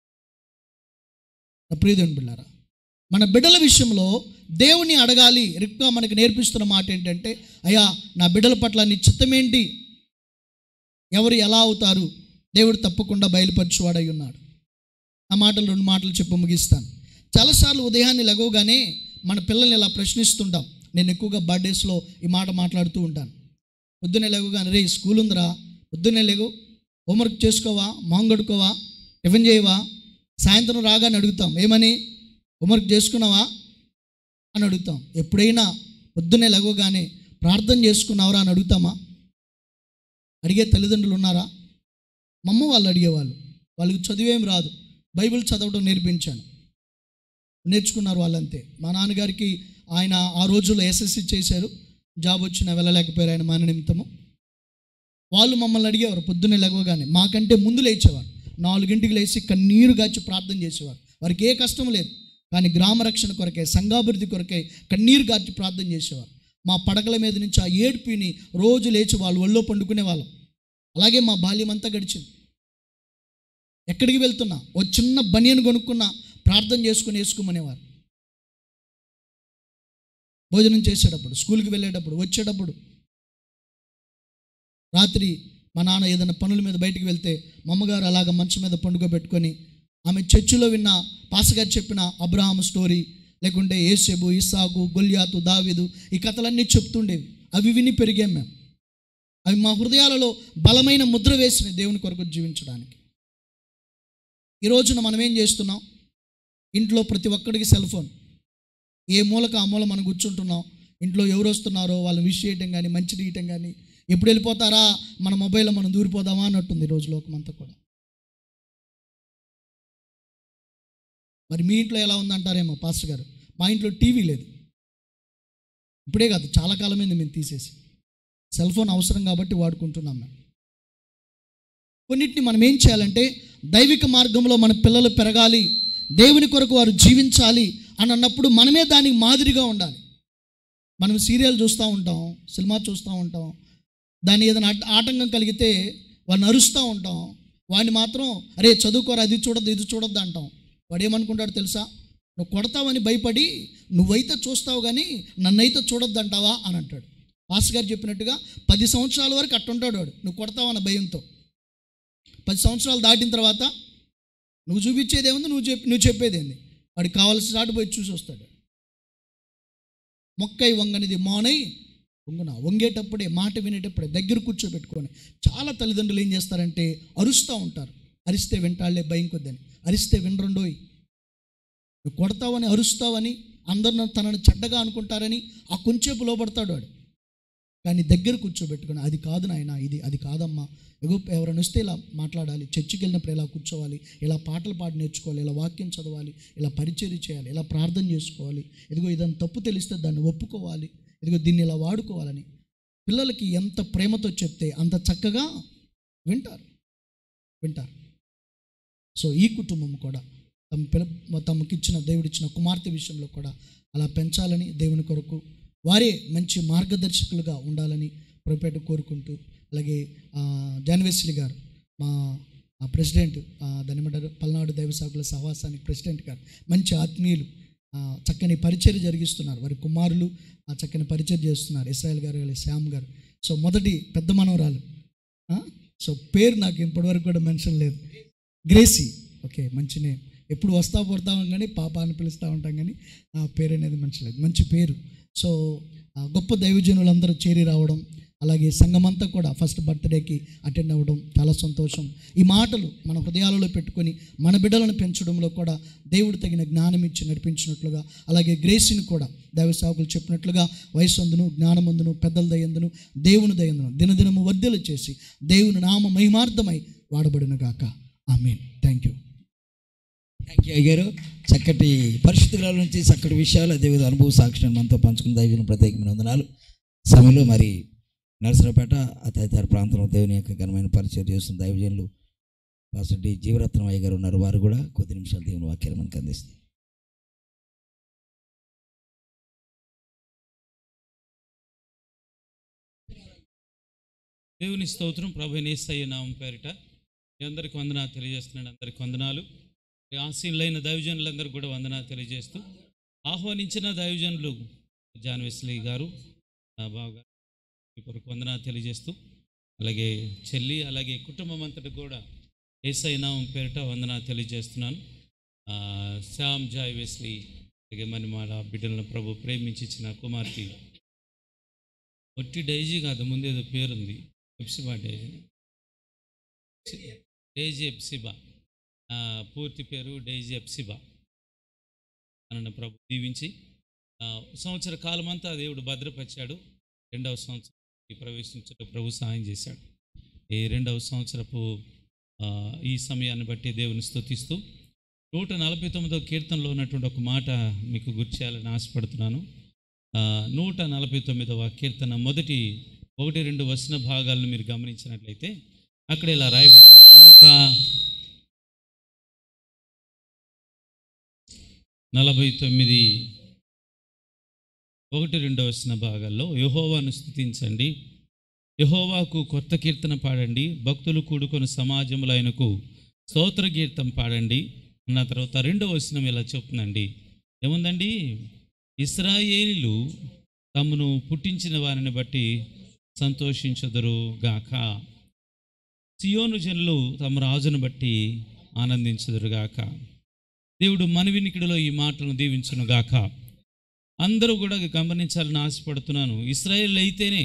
నా ప్రియదేవుని బిళ్ళారా మన బిడ్డల విషయంలో దేవుని అడగాలి రిక్గా మనకి నేర్పిస్తున్న మాట ఏంటంటే అయ్యా నా బిడ్డల పట్ల నీ చిత్తమేంటి ఎవరు ఎలా అవుతారు దేవుడు తప్పకుండా బయలుపరచువాడై ఉన్నాడు ఆ మాటలు రెండు మాటలు చెప్పి ముగిస్తాను చాలాసార్లు ఉదయాన్నే లెగవగానే మన పిల్లల్ని ఇలా ప్రశ్నిస్తుంటాం నేను ఎక్కువగా బర్త్డేస్లో ఈ మాట మాట్లాడుతూ ఉంటాను పొద్దున్నే లేవగానే రే స్కూల్ ఉందిరా పొద్దున్నే లేవు హోంవర్క్ చేసుకోవా మాంగడుకోవా టిఫిన్ చేయవా సాయంత్రం రాగానే అడుగుతాం ఏమని హోంవర్క్ చేసుకున్నావా అని అడుగుతాం ఎప్పుడైనా పొద్దున్నే లేవగానే ప్రార్థన చేసుకున్నావరా అని అడుగుతామా అడిగే తల్లిదండ్రులు ఉన్నారా మా అమ్మ వాళ్ళు అడిగేవాళ్ళు వాళ్ళకి చదివేం రాదు బైబిల్ చదవడం నేర్పించాను నేర్చుకున్నారు వాళ్ళంతే మా నాన్నగారికి ఆయన ఆ రోజుల్లో ఎస్ఎస్సి చేశారు జాబ్ వచ్చినా వెళ్ళలేకపోయారు ఆయన మాన నిమిత్తము వాళ్ళు మమ్మల్ని అడిగేవారు పొద్దున్నే లేవగానే మాకంటే ముందు లేచేవారు నాలుగింటికి లేచి కన్నీరు గాచి ప్రార్థన చేసేవారు వారికి ఏ కష్టం లేదు కానీ గ్రామ రక్షణ కొరకే సంఘాభివృద్ధి కొరకే కన్నీరు గాచి ప్రార్థన చేసేవారు మా పడకల మీద నుంచి ఆ ఏడుపిని రోజు లేచి వాళ్ళు ఒళ్ళో పండుకునే వాళ్ళం అలాగే మా బాల్యం అంతా గడిచింది ఎక్కడికి వెళ్తున్నా ఓ చిన్న బనియన్ కొనుక్కున్నా ప్రార్థన చేసుకుని వేసుకోమనేవారు భోజనం చేసేటప్పుడు స్కూల్కి వెళ్ళేటప్పుడు వచ్చేటప్పుడు రాత్రి మా నాన్న ఏదైనా పనుల మీద బయటికి వెళ్తే మా అమ్మగారు అలాగ మంచం మీద పండుగ పెట్టుకొని ఆమె చర్చిలో విన్న పాసగారు చెప్పిన అబ్రహాం స్టోరీ లేకుంటే ఏసేబు ఇస్సాకు గొల్యాతు దావీదు ఈ కథలన్నీ చెప్తుండేవి అవి విని పెరిగాం మేము అవి మా హృదయాలలో బలమైన ముద్ర వేసినాయి దేవుని కొరకు జీవించడానికి ఈ రోజున మనం ఏం చేస్తున్నాం ఇంట్లో ప్రతి ఒక్కడికి సెల్ ఫోన్ ఏ మూలకు ఆ మూల మనం కూర్చుంటున్నాం ఇంట్లో ఎవరు వస్తున్నారో వాళ్ళని విష్ చేయటం కానీ మంచి తీయటం కానీ ఎప్పుడు వెళ్ళిపోతారా మన మొబైల్లో మనం దూరిపోదామా అన్నట్టుంది ఈ రోజు లోకమంతా కూడా మరి మీ ఇంట్లో ఎలా ఉందంటారేమో పాస్టర్ గారు మా ఇంట్లో టీవీ లేదు ఇప్పుడే కాదు చాలా కాలమైంది మేము తీసేసి సెల్ ఫోన్ అవసరం కాబట్టి వాడుకుంటున్నాం మేము కొన్నిటిని మనం ఏం చేయాలంటే దైవిక మార్గంలో మన పిల్లలు పెరగాలి దేవుని కొరకు వారు జీవించాలి అని అన్నప్పుడు మనమే దానికి మాదిరిగా ఉండాలి మనం సీరియల్ చూస్తూ ఉంటాం సినిమా చూస్తూ ఉంటాం దాన్ని ఏదైనా ఆట- ఆటంకం కలిగితే వాడిని అరుస్తూ ఉంటాం వాడిని మాత్రం అరే చదువుకోరా అది చూడద్దు ఇది చూడొద్దు అంటాం వాడు ఏమనుకుంటాడు తెలుసా నువ్వు కొడతావని భయపడి నువ్వైతే చూస్తావు కానీ నన్నైతే చూడొద్దు అంటావా అని అంటాడు పాస్ గారు చెప్పినట్టుగా పది సంవత్సరాల వరకు అట్టుంటాడు వాడు నువ్వు కొడతావన్న భయంతో పది సంవత్సరాలు దాటిన తర్వాత నువ్వు చూపించేది ఏముంది నువ్వు చెప్పి నువ్వు చెప్పేది ఏంది వాడికి కావాల్సిన చాటు పోయి చూసి వస్తాడు మొక్కై వంగనిది మోనై వంగున వంగేటప్పుడే మాట వినేటప్పుడే దగ్గర కూర్చోబెట్టుకొని చాలా తల్లిదండ్రులు ఏం చేస్తారంటే అరుస్తూ ఉంటారు అరిస్తే వెంటాళ్లే భయం కొద్దని అరిస్తే వినరండోయ్ నువ్వు కొడతావని అరుస్తావని అందరిని తనని చెడ్డగా అనుకుంటారని ఆ కొంచెంపు లోపడతాడు వాడు కానీ దగ్గర కూర్చోబెట్టుకుని అది కాదు నాయన ఇది అది కాదమ్మా ఎగో ఎవరైనా వస్తే ఇలా మాట్లాడాలి చర్చికి వెళ్ళినప్పుడు ఇలా కూర్చోవాలి ఇలా పాటలు పాడి నేర్చుకోవాలి ఇలా వాక్యం చదవాలి ఇలా పరిచర్య చేయాలి ఇలా ప్రార్థన చేసుకోవాలి ఇదిగో ఇదని తప్పు తెలిస్తే దాన్ని ఒప్పుకోవాలి ఇదిగో దీన్ని ఇలా వాడుకోవాలని పిల్లలకి ఎంత ప్రేమతో చెప్తే అంత చక్కగా వింటారు వింటారు సో ఈ కుటుంబం కూడా తమ పిల్ల తమకిచ్చిన దేవుడిచ్చిన కుమార్తె విషయంలో కూడా అలా పెంచాలని దేవుని కొరకు వారే మంచి మార్గదర్శకులుగా ఉండాలని ప్రొపేట కోరుకుంటూ అలాగే ఆ, జాన్వేశ్వరి గారు మా ఆ ప్రెసిడెంట్ ఆ, దాని ఏమంటారు పల్నాడు దైవ సాకుల సహవాసానికి ప్రెసిడెంట్ గారు మంచి ఆత్మీయులు ఆ, చక్కని పరిచయం జరిగిస్తున్నారు వారి కుమారులు ఆ చక్కని పరిచయం చేస్తున్నారు ఇస్రాయల్ గారు అలాగే శ్యామ్ గారు సో మొదటి పెద్ద మనవరాలు ఆ? సో పేరు నాకు ఇప్పటివరకు కూడా మెన్షన్ లేదు గ్రేసీ ఓకే మంచి నేమ్ ఎప్పుడు వస్తా పడతాం కానీ పాప అని పిలుస్తూ ఉంటాం కానీ ఆ పేరు అనేది మంచి లేదు మంచి పేరు సో ఆ గొప్ప దైవజనులందరూ చేరి రావడం అలాగే సంఘమంతా కూడా ఫస్ట్ బర్త్డేకి అటెండ్ అవ్వడం చాలా సంతోషం ఈ మాటలు మన హృదయాలలో పెట్టుకొని మన బిడ్డలను పెంచడంలో కూడా దేవుడు తగిన జ్ఞానం ఇచ్చి నడిపించినట్లుగా అలాగే గ్రేసిని కూడా దైవ సేవకులు చెప్పినట్లుగా వయస్సందును జ్ఞానమందును పెద్దల దయందును దేవుని దయందును దినదినము వర్ధలు చేసి దేవుని నామ మహిమార్థమై వాడబడిన గాక amen thank you thank you అయ్యారు చక్కటి పరిస్థితుల నుంచి చక్కటి విషయాలు అదేవిధంగా అనుభవ సాక్ష్యం మనతో పంచుకున్న దైవం ప్రత్యేకమైన వందనాలు సమయంలో మరి నరసరావుపేట ఆ తదితర ప్రాంతంలో దేవుని యొక్క ఘనమైన పరిచయం చేస్తున్న దైవజనులు పాస్టర్ డి జీవరత్నం అయ్య గారు ఉన్నారు వారు కూడా కొద్ది నిమిషాలు దేవుని వాక్యాలు మనకు అందిస్తారు దేవుని స్తోత్రం ప్రభు నేస్తయ్య నామం పేరిట మీ అందరికి వందనాలు తెలియజేస్తున్నాడు అందరికి వందనాలు ఈ ఆశీనులైన దైవజనులందరికీ కూడా వందనాలు తెలియజేస్తూ ఆహ్వానించిన దైవజనులు జాన్ వెస్లీ గారు ఆ బాగా మీ కొరకు వందనాలు తెలియజేస్తూ అలాగే చెల్లి అలాగే కుటుంబం అంతటి కూడా ఏసై నామం పేరిట వందనాలు తెలియజేస్తున్నాను ఆ, శ్యామ్ జాయ్ వెస్లీ అలాగే మణిమాల బిడ్డలను ప్రభు ప్రేమించి ఇచ్చిన కుమార్తె ఒట్టి డైజీ కాదు ముందేదో పేరుంది ఎప్సిబా డైజీ డైజీ ఎప్సిబా ఆ, పూర్తి పేరు డైజీ ఎప్సిబా నన్ను ప్రభు దీవించి ఆ, సంవత్సర కాలం అంతా దేవుడు భద్రపరిచాడు రెండవ సంవత్సరం ప్రవేశించడం ప్రభు సహాయం చేశాడు ఈ రెండవ సంవత్సరపు ఆ, ఈ సమయాన్ని బట్టి దేవుని స్తుతిస్తూ నూట నలభై తొమ్మిదో కీర్తనలో ఉన్నటువంటి ఒక మాట మీకు గుర్చేయాలని ఆశపడుతున్నాను ఆ, నూట నలభై తొమ్మిదవ కీర్తన మొదటి ఒకటి రెండు వచన భాగాలను మీరు గమనించినట్లయితే అక్కడ ఇలా రాయబడింది నూట నలభై తొమ్మిది ఒకటి రెండు వచన భాగాల్లో యహోవాను స్థుతించండి యహోవాకు కొత్త కీర్తన పాడండి భక్తులు కూడుకొని సమాజంలో ఆయనకు స్తోత్ర కీర్తన పాడండి అన్న తర్వాత రెండో వచనం ఇలా చెప్తుందండి ఏముందండి ఇస్రాయేలీలు తమను పుట్టించిన వారిని బట్టి సంతోషించదురు గాక సియోను జనులు తమ రాజును బట్టి ఆనందించదురు గాక దేవుడు మన వినికిడిలో ఈ మాటలను దీవించును గాక అందరూ కూడా గమనించాలని ఆశపడుతున్నాను ఇస్రాయేల్ అయితేనే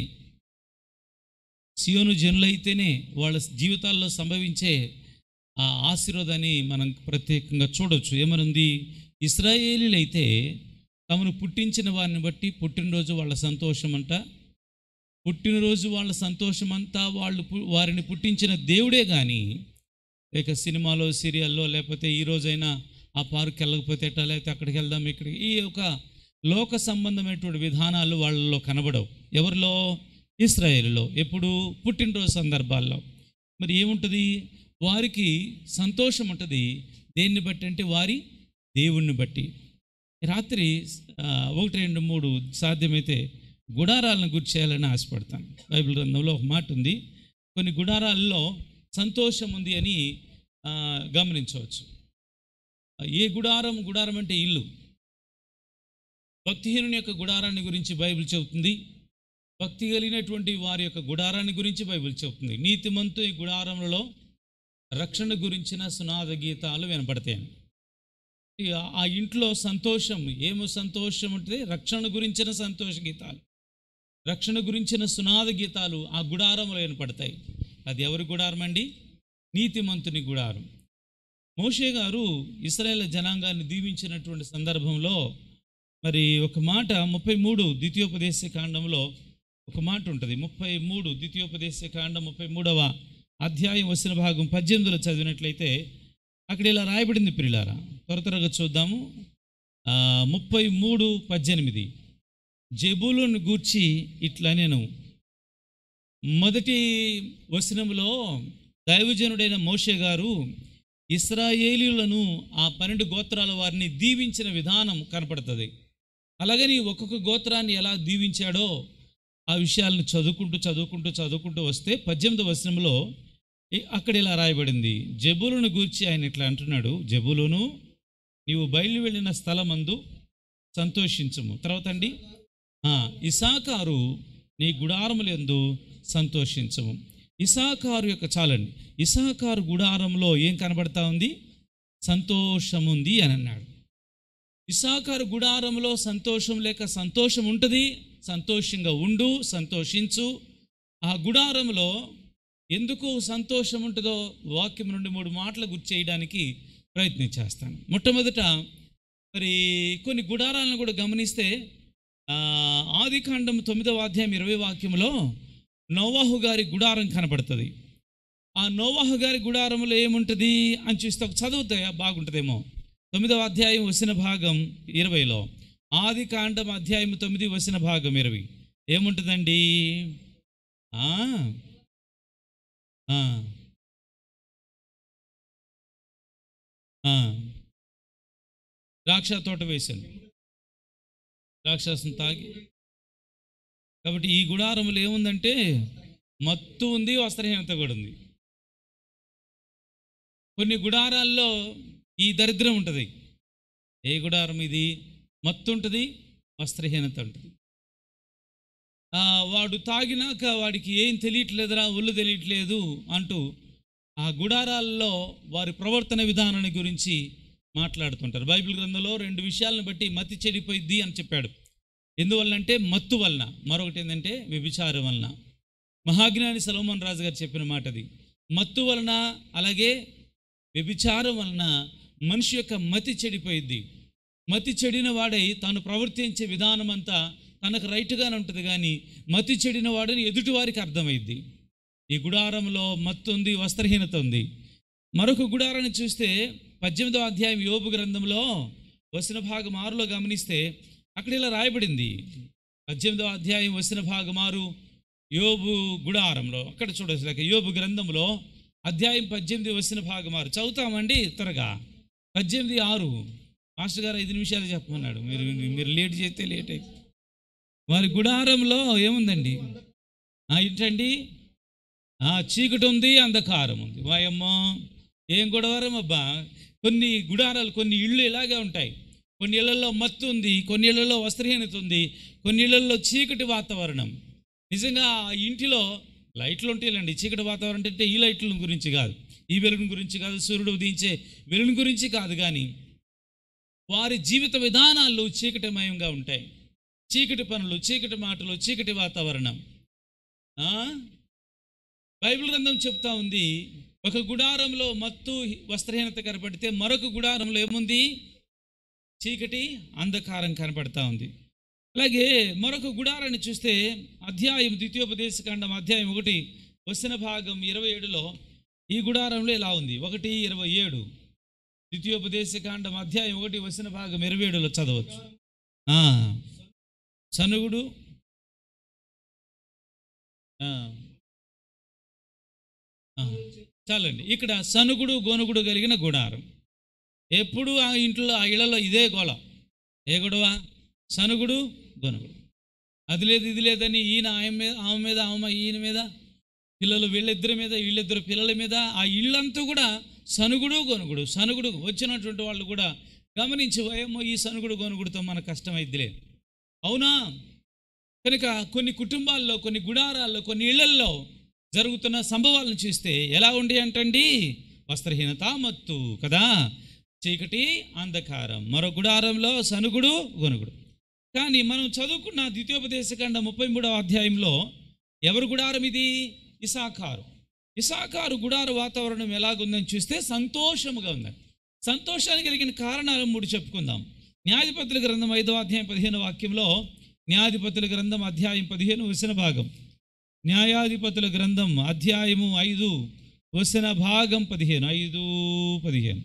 సియోను జనులైతేనే వాళ్ళ జీవితాల్లో సంభవించే ఆ ఆశీర్వాదాన్ని మనం ప్రత్యేకంగా చూడొచ్చు ఏమనుంది ఇస్రాయేలీలు అయితే తమను పుట్టించిన వారిని బట్టి పుట్టినరోజు వాళ్ళ సంతోషం అంట పుట్టినరోజు వాళ్ళ సంతోషం అంతా వాళ్ళు పు- వారిని పుట్టించిన దేవుడే కానీ లేక సినిమాలో సీరియల్లో లేకపోతే ఈ రోజైనా ఆ పార్క్ వెళ్ళకపోతే ఎట్టా లేకపోతే అక్కడికి వెళ్దాం ఇక్కడికి ఈ యొక్క లోక సంబంధమైనటువంటి విధానాలు వాళ్ళలో కనబడవు ఎవరిలో ఇస్రాయేలులో ఎప్పుడు పుట్టినరోజు సందర్భాల్లో మరి ఏముంటుంది వారికి సంతోషం ఉంటుంది దేన్ని బట్టి అంటే వారి దేవుణ్ణి బట్టి రాత్రి ఆ, ఒకటి రెండు మూడు సాధ్యమైతే గుడారాలను గుర్తి చేయాలని ఆశపడతాను బైబిల్ గ్రంథంలో ఒక మాట ఉంది కొన్ని గుడారాల్లో సంతోషం ఉంది అని ఆ, గమనించవచ్చు ఏ గుడారం గుడారం అంటే ఇల్లు భక్తిహీనుని యొక్క గుడారాన్ని గురించి బైబిల్ చెబుతుంది భక్తి కలిగినటువంటి వారి యొక్క గుడారాన్ని గురించి బైబిల్ చెబుతుంది నీతిమంతు ఈ గుడారములలో రక్షణ గురించిన సునాద గీతాలు వినపడతాయి ఇక ఆ ఇంట్లో సంతోషం ఏమో సంతోషం అంటే రక్షణ గురించిన సంతోష గీతాలు రక్షణ గురించిన సునాద గీతాలు ఆ గుడారంలో వినపడతాయి అది ఎవరి గుడారం అండి నీతిమంతుని గుడారం మోషే గారు ఇస్రాయేల్ జనాంగాన్ని దీవించినటువంటి సందర్భంలో మరి ఒక మాట ముప్పై మూడు ద్వితీయోపదేశ కాండంలో ఒక మాట ఉంటుంది ముప్పై మూడు ద్వితీయోపదేశ కాండం ముప్పై మూడవ అధ్యాయం వచ్చిన భాగం పద్దెనిమిదిలో చదివినట్లయితే అక్కడ ఇలా రాయబడింది ప్రిలారా త్వర త్వరగా చూద్దాము ఆ, ముప్పై మూడు పద్దెనిమిది జబులును గూర్చి ఇట్లా నేను మొదటి వచనంలో దైవజనుడైన మోషే గారు ఇస్రాయేలీలను ఆ పన్నెండు గోత్రాల వారిని దీవించిన విధానం కనపడుతుంది అలాగని ఒక్కొక్క గోత్రాన్ని ఎలా దీవించాడో ఆ విషయాలను చదువుకుంటూ చదువుకుంటూ చదువుకుంటూ వస్తే పద్దెనిమిది వచనంలో ఇ- అక్కడ ఇలా రాయబడింది జబులును గూర్చి ఆయన ఇట్లా అంటున్నాడు జబులును నీవు బయలు వెళ్ళిన స్థలమందు సంతోషించము తర్వాత అండి ఆ, ఇసాకారు నీ గుడారములందు సంతోషించము ఇసాకారు యొక్క చాలండి ఇసాకారు గుడారంలో ఏం కనబడతా ఉంది సంతోషం ఉంది అని అన్నాడు ఇసాకారు గుడారంలో సంతోషం లేక సంతోషం ఉంటుంది సంతోషంగా ఉండు సంతోషించు ఆ గుడారంలో ఎందుకు సంతోషం ఉంటుందో వాక్యం నుండి మూడు మాటలు గుర్తు చేయడానికి ప్రయత్నం చేస్తాను మొట్టమొదట మరి కొన్ని గుడారాలను కూడా గమనిస్తే ఆ, ఆదికాండం తొమ్మిదవ అధ్యాయం ఇరవై వాక్యంలో నోవాహు గారి గుడారం కనబడుతుంది ఆ నోవాహు గారి గుడారంలో ఏముంటుంది అని చూస్తే ఒక చదువుతాయా బాగుంటుందేమో తొమ్మిదవ అధ్యాయం వసిన భాగం ఇరవైలో ఆది కాండం అధ్యాయం తొమ్మిది వసిన భాగం ఇరవై ఏముంటుందండి ఆ, ఆ, ఆ. ద్రాక్ష తోట వేశాను ద్రాక్షాసం తాగి కాబట్టి ఈ గుడారములు ఏముందంటే మత్తు ఉంది వస్త్రహీనత కూడా ఉంది కొన్ని గుడారాల్లో ఈ దరిద్రం ఉంటుంది ఏ గుడారం ఇది మత్తు ఉంటుంది వస్త్రహీనత ఉంటుంది ఆ, వాడు తాగినాక వాడికి ఏం తెలియట్లేదురా ఒళ్ళు తెలియట్లేదు అంటూ ఆ గుడారాల్లో వారి ప్రవర్తన విధానాన్ని గురించి మాట్లాడుతుంటారు బైబిల్ గ్రంథంలో రెండు విషయాలను బట్టి మతి చెడిపోయిద్ది అని చెప్పాడు ఎందువల్లంటే మత్తు వలన మరొకటి ఏంటంటే వ్యభిచారం వలన మహాజ్ఞాని సలోమన్ రాజు గారు చెప్పిన మాట అది మత్తు వలన అలాగే వ్యభిచారం వలన మనిషి యొక్క మతి చెడిపోయిద్ది మతి చెడిన వాడై తాను ప్రవర్తించే విధానం అంతా తనకు రైట్గానే ఉంటుంది కానీ మతి చెడిన వాడిని ఎదుటి వారికి అర్థమైద్ది ఈ గుడారంలో మత్తు ఉంది వస్త్రహీనత ఉంది మరొక గుడారాన్ని చూస్తే పద్దెనిమిదో అధ్యాయం యోబు గ్రంథంలో వసిన భాగం ఆరులో గమనిస్తే అక్కడ ఇలా రాయబడింది పద్దెనిమిదో అధ్యాయం వసిన భాగం ఆరు యోబు గుడారంలో అక్కడ చూడవచ్చు యోబు గ్రంథంలో అధ్యాయం పద్దెనిమిది వసిన భాగం ఆరు చదువుతామండి త్వరగా పద్దెనిమిది ఆరు మాస్టర్ గారు ఐదు నిమిషాలు చెప్పమన్నాడు మీరు మీరు లేట్ చేస్తే లేట్ అయి వారి గుడారంలో ఏముందండి ఆ, ఏంటండి ఆ, చీకటి ఉంది అంధకారం ఉంది వాయమ్మో ఏం గుడవరం అబ్బా కొన్ని గుడారాలు కొన్ని ఇళ్ళు ఇలాగే ఉంటాయి కొన్ని ఇళ్లలో మత్తు ఉంది కొన్ని ఇళ్లలో వస్త్రహీనత ఉంది కొన్ని ఇళ్లలో చీకటి వాతావరణం నిజంగా ఆ ఇంటిలో లైట్లు ఉంటాయిలండి చీకటి వాతావరణం అంటే ఈ లైట్ల గురించి కాదు ఈ వెలుగుని గురించి కాదు సూర్యుడు ఉదయించే వెలుగుని గురించి కాదు కానీ వారి జీవిత విధానాలు చీకటిమయంగా ఉంటాయి చీకటి పనులు చీకటి మాటలు చీకటి వాతావరణం ఆ? బైబిల్ గ్రంథం చెప్తా ఉంది ఒక గుడారంలో మత్తు వస్త్రహీనత కనపడితే మరొక గుడారంలో ఏముంది చీకటి అంధకారం కనపడతా ఉంది అలాగే మరొక గుడారాన్ని చూస్తే అధ్యాయం ద్వితీయోపదేశకాండం అధ్యాయం ఒకటి వచన భాగం ఇరవై ఏడులో ఈ గుడారంలో ఇలా ఉంది ఒకటి ఇరవై ఏడు ద్వితీయోపదేశకాండం అధ్యాయం ఒకటి వచన భాగం ఇరవై ఏడులో చదవచ్చు ఆ, సనుగుడు ఆ, ఆ, చాలండి ఇక్కడ సనుగుడు గొనుగుడు కలిగిన గుడారం ఎప్పుడు ఆ ఇంట్లో ఆ ఇళ్లలో ఇదే గోళ ఏ గొడవ సనుగుడు గొనుగుడు అది లేదు ఇది లేదని ఈయన ఆయన మీద ఆమె మీద ఆమె ఈయన మీద పిల్లలు వీళ్ళిద్దరి మీద వీళ్ళిద్దరు పిల్లల మీద ఆ ఇల్లంతా కూడా సనుగుడు గొనుగుడు సనుగుడు వచ్చినటువంటి వాళ్ళు కూడా గమనించి ఏమో ఈ సనుగుడు గొనుగుడుతో మన కష్టమైద్దిలే అవునా కనుక కొన్ని కుటుంబాల్లో కొన్ని గుడారాల్లో కొన్ని ఇళ్లల్లో జరుగుతున్న సంభవాలను చూస్తే ఎలా ఉండి అంటండి వస్త్రహీనత మత్తు కదా చీకటి అంధకారం మరో గుడారంలో సనుగుడు గొనుగుడు కానీ మనం చదువుకున్న ద్వితీయోపదేశకాండ ముప్పై మూడవ అధ్యాయంలో ఎవరు గుడారం ఇది ఇసాకారు ఇసాకారు గుడార వాతావరణం ఎలాగుందని చూస్తే సంతోషముగా ఉందని సంతోషానికి కలిగిన కారణాలు మూడు చెప్పుకుందాం న్యాయాధిపతుల గ్రంథం ఐదో అధ్యాయం పదిహేను వాక్యంలో న్యాయాధిపతుల గ్రంథం అధ్యాయం పదిహేను వసిన భాగం న్యాయాధిపతుల గ్రంథం అధ్యాయము ఐదు వసిన భాగం పదిహేను ఐదు పదిహేను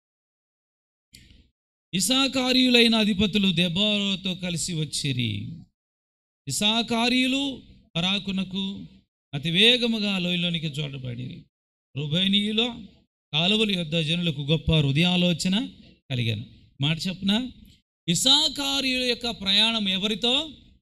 ఇసాకార్యులైన అధిపతులు దెబారోతో కలిసి వచ్చిరి ఇసాకార్యులు పరాకునకు అతి వేగముగా లోయలోనికి చూడబడి రుబైనీయులో కాలువల యొద్ద జనులకు గొప్ప హృదయాలోచన కలిగాను మాట చెప్పున ఇసాకార్యుల యొక్క ప్రయాణం ఎవరితో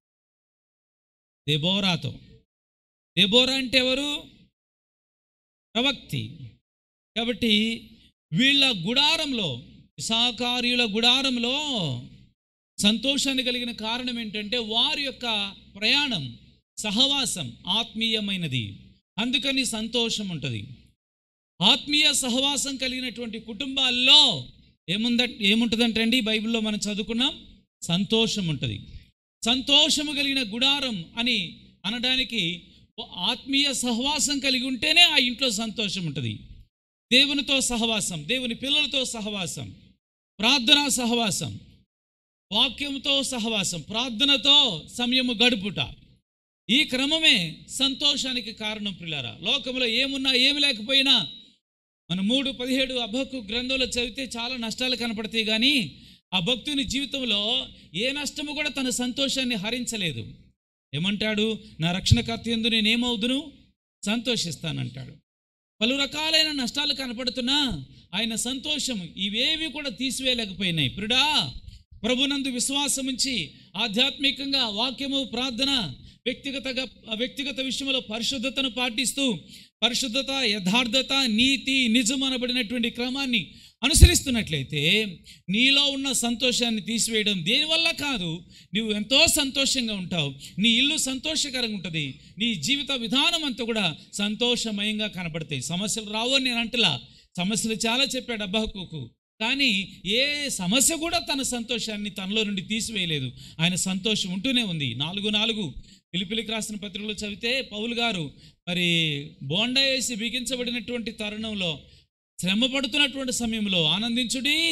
దెబోరాతో దెబోరా అంటే ఎవరు ప్రవక్తి కాబట్టి వీళ్ళ గుడారంలో ఇసాకార్యుల గుడారంలో సంతోషాన్ని కలిగిన కారణం ఏంటంటే వారి యొక్క ప్రయాణం సహవాసం ఆత్మీయమైనది అందుకని సంతోషం ఉంటుంది ఆత్మీయ సహవాసం కలిగినటువంటి కుటుంబాల్లో ఏముంద ఏముంటుందంటే అండి బైబిల్లో మనం చదువుకున్నాం సంతోషం ఉంటుంది సంతోషము కలిగిన గుడారం అని అనడానికి ఆత్మీయ సహవాసం కలిగి ఉంటేనే ఆ ఇంట్లో సంతోషం ఉంటుంది దేవునితో సహవాసం దేవుని పిల్లలతో సహవాసం ప్రార్థనా సహవాసం వాక్యంతో సహవాసం ప్రార్థనతో సమయము గడుపుట ఈ క్రమమే సంతోషానికి కారణం పిల్లారా లోకంలో ఏమున్నా ఏమి లేకపోయినా మన మూడు పదిహేడు అభక్కు గ్రంథంలో చదివితే చాలా నష్టాలు కనపడతాయి కానీ ఆ భక్తుని జీవితంలో ఏ నష్టము కూడా తన సంతోషాన్ని హరించలేదు ఏమంటాడు నా రక్షణకర్త ఎందు నేనేమవుదును సంతోషిస్తానంటాడు పలు రకాలైన నష్టాలు కనపడుతున్నా ఆయన సంతోషం ఇవేవి కూడా తీసివేయలేకపోయినాయి ప్రిడా ప్రభునందు విశ్వాసం ఉంచి ఆధ్యాత్మికంగా వాక్యము ప్రార్థన వ్యక్తిగతగా వ్యక్తిగత విషయంలో పరిశుద్ధతను పాటిస్తూ పరిశుద్ధత యథార్థత నీతి నిజం అనబడినటువంటి క్రమాన్ని అనుసరిస్తున్నట్లయితే నీలో ఉన్న సంతోషాన్ని తీసివేయడం దేనివల్ల కాదు నువ్వు ఎంతో సంతోషంగా ఉంటావు నీ ఇల్లు సంతోషకరంగా ఉంటుంది నీ జీవిత విధానం అంతా కూడా సంతోషమయంగా కనబడతాయి సమస్యలు రావు అని నేను అంటలా సమస్యలు చాలా చెప్పాడు అబ్బాహుకు కానీ ఏ సమస్య కూడా తన సంతోషాన్ని తనలో నుండి తీసివేయలేదు ఆయన సంతోషం ఉంటూనే ఉంది నాలుగు నాలుగు పిలిపిలికి రాసిన పత్రికలో చదివితే పౌలు గారు మరి బోండా వేసి బిగించబడినటువంటి తరుణంలో శ్రమ పడుతున్నటువంటి సమయంలో ఆనందించుడి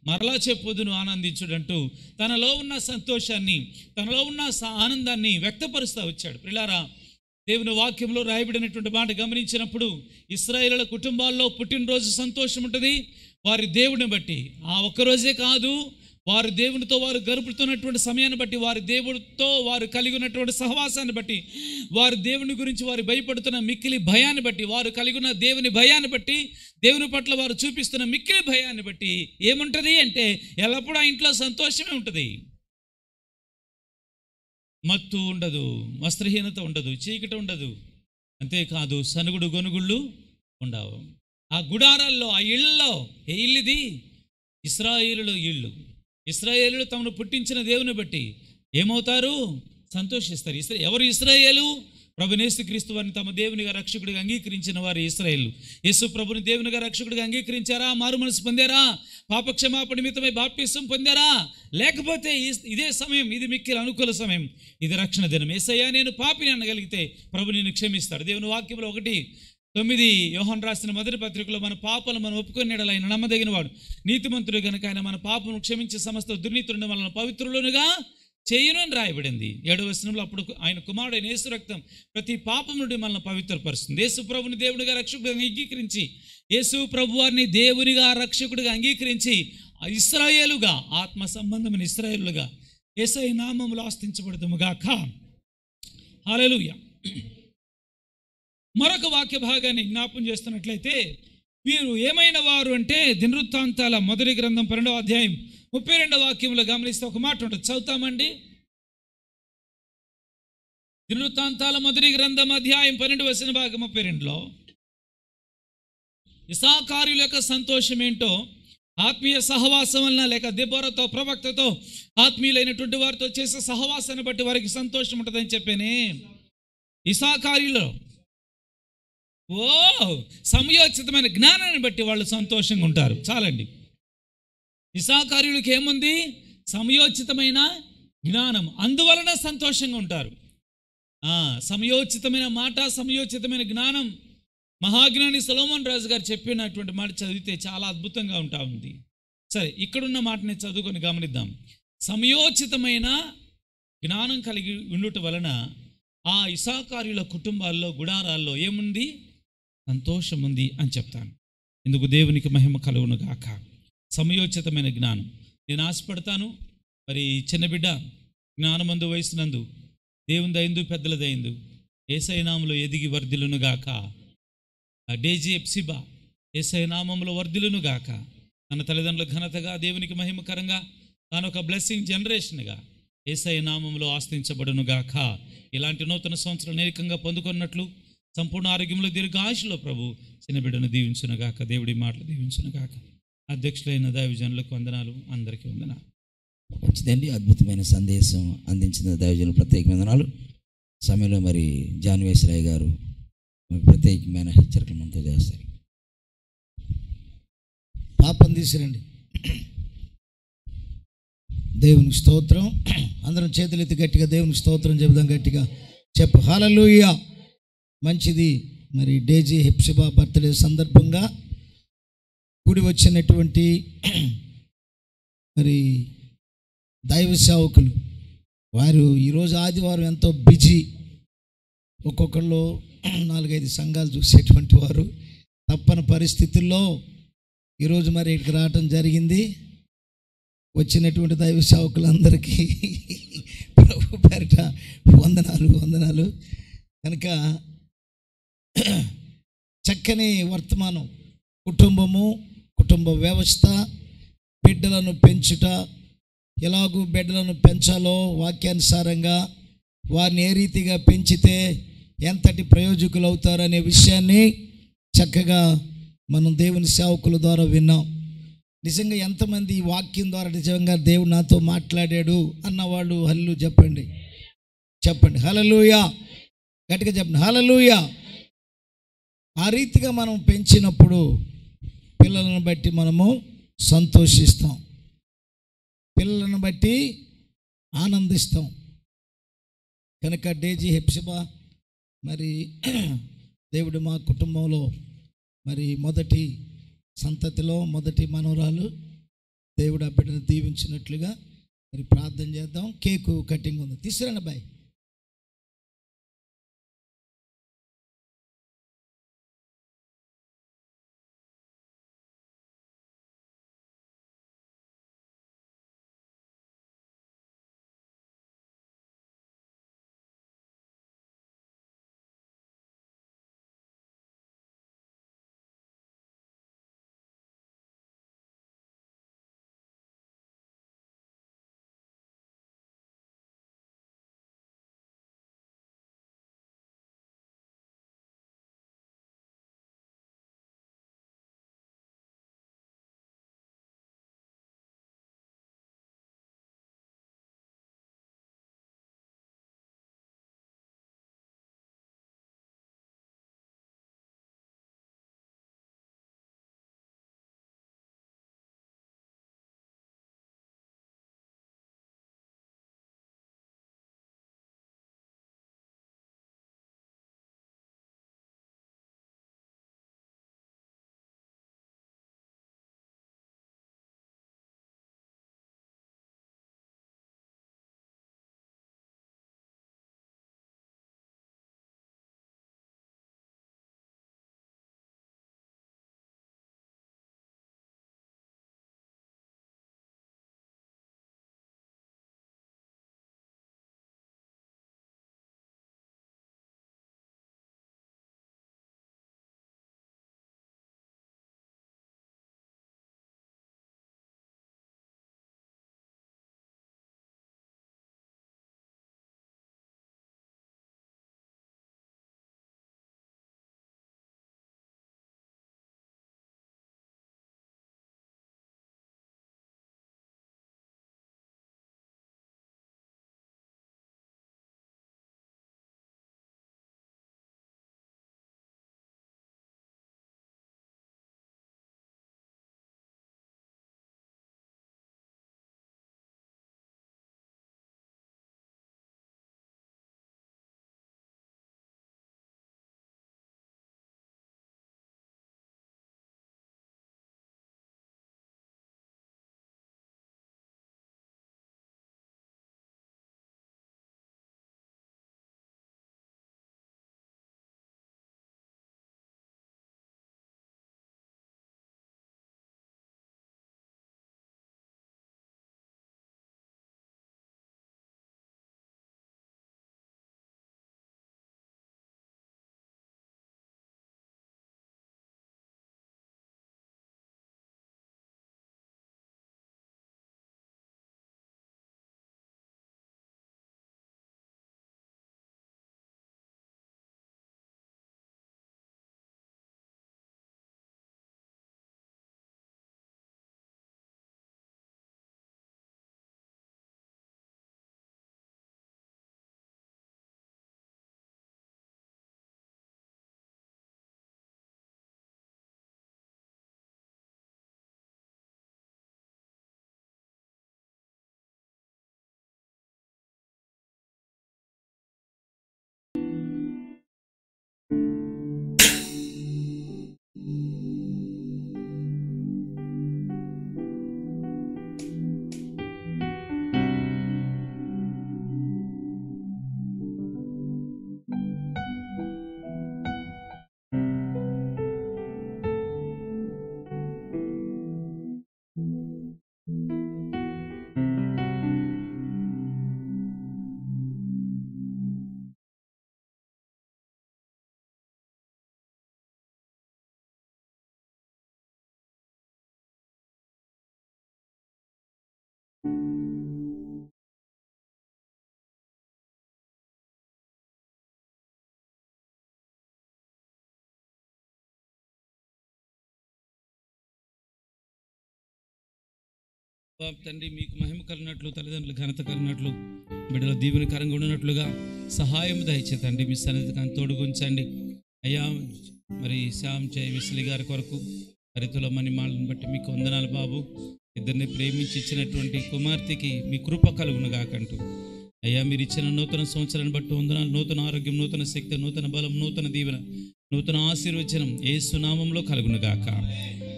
మరలా చెప్పొద్దును ఆనందించుడంటూ తనలో ఉన్న సంతోషాన్ని తనలో ఉన్న స- ఆనందాన్ని వ్యక్తపరుస్తూ వచ్చాడు ప్రిలారా దేవుని వాక్యంలో రాయబడినటువంటి మాట గమనించినప్పుడు ఇస్రాయేలుల కుటుంబాల్లో పుట్టినరోజు సంతోషం ఉంటుంది వారి దేవుడిని బట్టి ఆ ఒక్కరోజే కాదు వారి దేవునితో వారు గడుపుతున్నటువంటి సమయాన్ని బట్టి వారి దేవుడితో వారు కలిగి ఉన్నటువంటి సహవాసాన్ని బట్టి వారి దేవుని గురించి వారు భయపడుతున్న మిక్కిలి భయాన్ని బట్టి వారు కలిగి ఉన్న దేవుని భయాన్ని బట్టి దేవుని పట్ల వారు చూపిస్తున్న మిక్కిలి భయాన్ని బట్టి ఏముంటుంది అంటే ఎల్లప్పుడూ ఆ ఇంట్లో సంతోషమే ఉంటుంది మత్తు ఉండదు వస్త్రహీనత ఉండదు చీకటి ఉండదు అంతేకాదు సనుగుడు గొనుగుళ్ళు ఉండవు ఆ గుడారాల్లో ఆ ఇళ్ళలో ఏ ఇల్లుది ఇస్రాయేలులో ఇళ్ళు ఇస్రాయేలులు తమను పుట్టించిన దేవుని బట్టి ఏమవుతారు సంతోషిస్తారు ఇస్రా ఎవరు ఇస్రాయేలు ప్రభునేసు క్రీస్తు వారిని తమ దేవునిగా రక్షకుడిగా అంగీకరించిన వారు ఇస్రాయేలు యేసు ప్రభుని దేవునిగా రక్షకుడిగా అంగీకరించారా మారు మనసు పొందారా పాపక్షమాపణ నిమిత్తమై బాప్టిసం పొందారా లేకపోతే ఈ- ఇదే సమయం ఇది మిక్కిల అనుకూల సమయం ఇది రక్షణ దినం ఏసయ్యా నేను పాపిని అనగలిగితే ప్రభు నిన్ను క్షమిస్తాడు దేవుని వాక్యంలో ఒకటి తొమ్మిది యోహన్ రాసిన మొదటి పత్రికలో మన పాపలు మనం ఒప్పుకునేడలు ఆయన నమ్మదగిన వాడు నీతిమంతుడు గనుక ఆయన మన పాపను క్షమించి సమస్త దుర్నీతుడిని వలన పవిత్రులునుగా చేయును అని రాయబడింది ఏడవ వచనంలో అప్పుడు ఆయన కుమారుడైన యేసు రక్తం ప్రతి పాపం నుండి మనల్ని పవిత్రపరుస్తుంది యేసు ప్రభుని దేవునిగా రక్షకుడిగా అంగీకరించి యేసు ప్రభు వారిని దేవునిగా రక్షకుడిగా అంగీకరించి ఆ ఇస్రాయేలుగా ఆత్మ సంబంధమైన ఇస్రాయేలుగా యేసై నామములు ఆస్తించబడతాము గాక హల్లెలూయా మరొక వాక్య భాగాన్ని జ్ఞాపం చేస్తున్నట్లయితే వీరు ఏమైన వారు అంటే దినవృత్తాంతాల మొదటి గ్రంథం పన్నెండవ అధ్యాయం ముప్పై రెండవ వాక్యంలో గమనిస్తే ఒక మాట ఉంటుంది చదువుతామండి దినవృత్తాంతాల మొదటి గ్రంథం అధ్యాయం పన్నెండు వసిన భాగం ముప్పై రెండులో ఇసాకార్యుల యొక్క సంతోషం ఏంటో ఆత్మీయ సహవాసం వలన లేక దెబ్బరతో ప్రవక్తతో ఆత్మీయులైనటువంటి వారితో చేసే సహవాసాన్ని బట్టి వారికి సంతోషం ఉంటుందని చెప్పానే ఇసాకార్యులో ఓ సమయోచితమైన జ్ఞానాన్ని బట్టి వాళ్ళు సంతోషంగా ఉంటారు చాలండి ఇసాకార్యులకి ఏముంది సమయోచితమైన జ్ఞానం అందువలన సంతోషంగా ఉంటారు ఆ, సమయోచితమైన మాట సమయోచితమైన జ్ఞానం మహాజ్ఞాని సొలోమన్ రాజు గారు చెప్పినటువంటి మాట చదివితే చాలా అద్భుతంగా ఉంటా ఉంది సరే ఇక్కడున్న మాటని చదువుకొని గమనిద్దాం సమయోచితమైన జ్ఞానం కలిగి ఉండుట వలన ఆ ఇసాకార్యుల కుటుంబాల్లో గుడారాల్లో ఏముంది సంతోషం ఉంది అని చెప్తాను ఇందుకు దేవునికి మహిమ కలుగును గాక సమయోచితమైన జ్ఞానం నేను ఆశపడతాను మరి చిన్న బిడ్డ జ్ఞానమందు వయసునందు దేవుని దయందు పెద్దల దయందు ఏసై నామంలో ఎదిగి వర్ధిల్లును గాక ఆ డేజీ ఎప్సిబా ఏసై నామంలో వర్ధిల్లును గాక తన తల్లిదండ్రుల ఘనతగా దేవునికి మహిమకరంగా తాను ఒక బ్లెస్సింగ్ జనరేషన్గా ఏసై నామంలో ఆస్తించబడును గాక ఇలాంటి నూతన సంవత్సరం నేరికంగా పొందుకున్నట్లు సంపూర్ణ ఆరోగ్యంలో దీర్ఘాయుషులో ప్రభు చిన్న బిడ్డను దీవించును గాక దేవుడి మాటలు దీవించును గాక అధ్యక్షులైన దైవజనులకు వందనాలు అందరికీ వందనాలు మంచిదండి అద్భుతమైన సందేశం అందించిన దైవజనులు ప్రత్యేకమైన వందనాలు సమయంలో మరి జాన్వేశ్వరయ్య గారు మీకు ప్రత్యేకమైన హెచ్చరికలు మనతో చేస్తారు పాపం తీసిరండి దేవునికి స్తోత్రం అందరం చేతులెత్తి గట్టిగా దేవునికి స్తోత్రం చెబుదాం గట్టిగా చెప్పు హాలలుయ మంచిది మరి డేజీ హెప్సిబా బర్త్డే సందర్భంగా కూడి వచ్చినటువంటి మరి దైవ సేవకులు వారు ఈరోజు ఆదివారం ఎంతో బిజీ ఒక్కొక్కళ్ళు నాలుగైదు సంఘాలు చూసేటువంటి వారు తప్పని పరిస్థితుల్లో ఈరోజు మరి ఇక్కడికి రావటం జరిగింది వచ్చినటువంటి దైవ సేవకులందరికీ ప్రభు పేరిట వందనాలు వందనాలు కనుక చక్కని వర్తమానం కుటుంబము కుటుంబ వ్యవస్థ బిడ్డలను పెంచుట ఎలాగూ బిడ్డలను పెంచాలో వాక్యానుసారంగా వారిని ఏ రీతిగా పెంచితే ఎంతటి ప్రయోజకులు అవుతారనే విషయాన్ని చక్కగా మనం దేవుని సేవకుల ద్వారా విన్నాం నిజంగా ఎంతమంది ఈ వాక్యం ద్వారా నిజంగా దేవుడు నాతో మాట్లాడాడు అన్నవాళ్ళు హల్లు చెప్పండి చెప్పండి హలలుయా గట్టిగా చెప్పండి హలలుయా ఆ రీతిగా మనం పెంచినప్పుడు పిల్లలను బట్టి మనము సంతోషిస్తాం పిల్లలను బట్టి ఆనందిస్తాం కనుక డేజీ హెప్సిబా మరి దేవుడు మా కుటుంబంలో మరి మొదటి సంతతిలో మొదటి మనవరాలు దేవుడు ఆ బిడ్డను దీవించినట్లుగా మరి ప్రార్థన చేద్దాం కేకు కటింగ్ ఉంది తీసుకురండి బాయ్ బాబు తండ్రి మీకు మహిమ కలిగినట్లు తల్లిదండ్రులు ఘనత కలిగినట్లు బిడ్డల దీవెనకరంగా ఉన్నట్లుగా సహాయం దయచే తండ్రి మీ సన్నిధి కానీ తోడుగుంచండి అయ్యా మరి శ్యామ్ జయ విశ్లి గారి కొరకు హరితుల మణిమాలను బట్టి మీకు వందనాలు బాబు ఇద్దరిని ప్రేమించి ఇచ్చినటువంటి కుమార్తెకి మీ కృప కలుగును గాకంటూ అయ్యా మీరు ఇచ్చిన నూతన సంవత్సరాన్ని బట్టి వందనాలు నూతన ఆరోగ్యం నూతన శక్తి నూతన బలం నూతన దీవెన నూతన ఆశీర్వచనం ఏ సునామంలో కలుగును గాక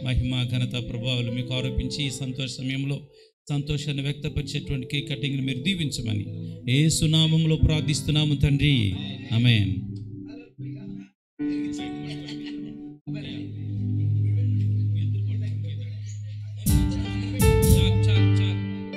మహిమ ఘనత ప్రభావాలు మీకు ఆరోపించి ఈ సంతోష సమయంలో సంతోషాన్ని వ్యక్తపరిచేటువంటి కేక్ కటింగ్ని మీరు దీవించమని ఏ సునామంలో ప్రార్థిస్తున్నాము తండ్రి ఆమేన్ చాక్, చాక్, చాక్.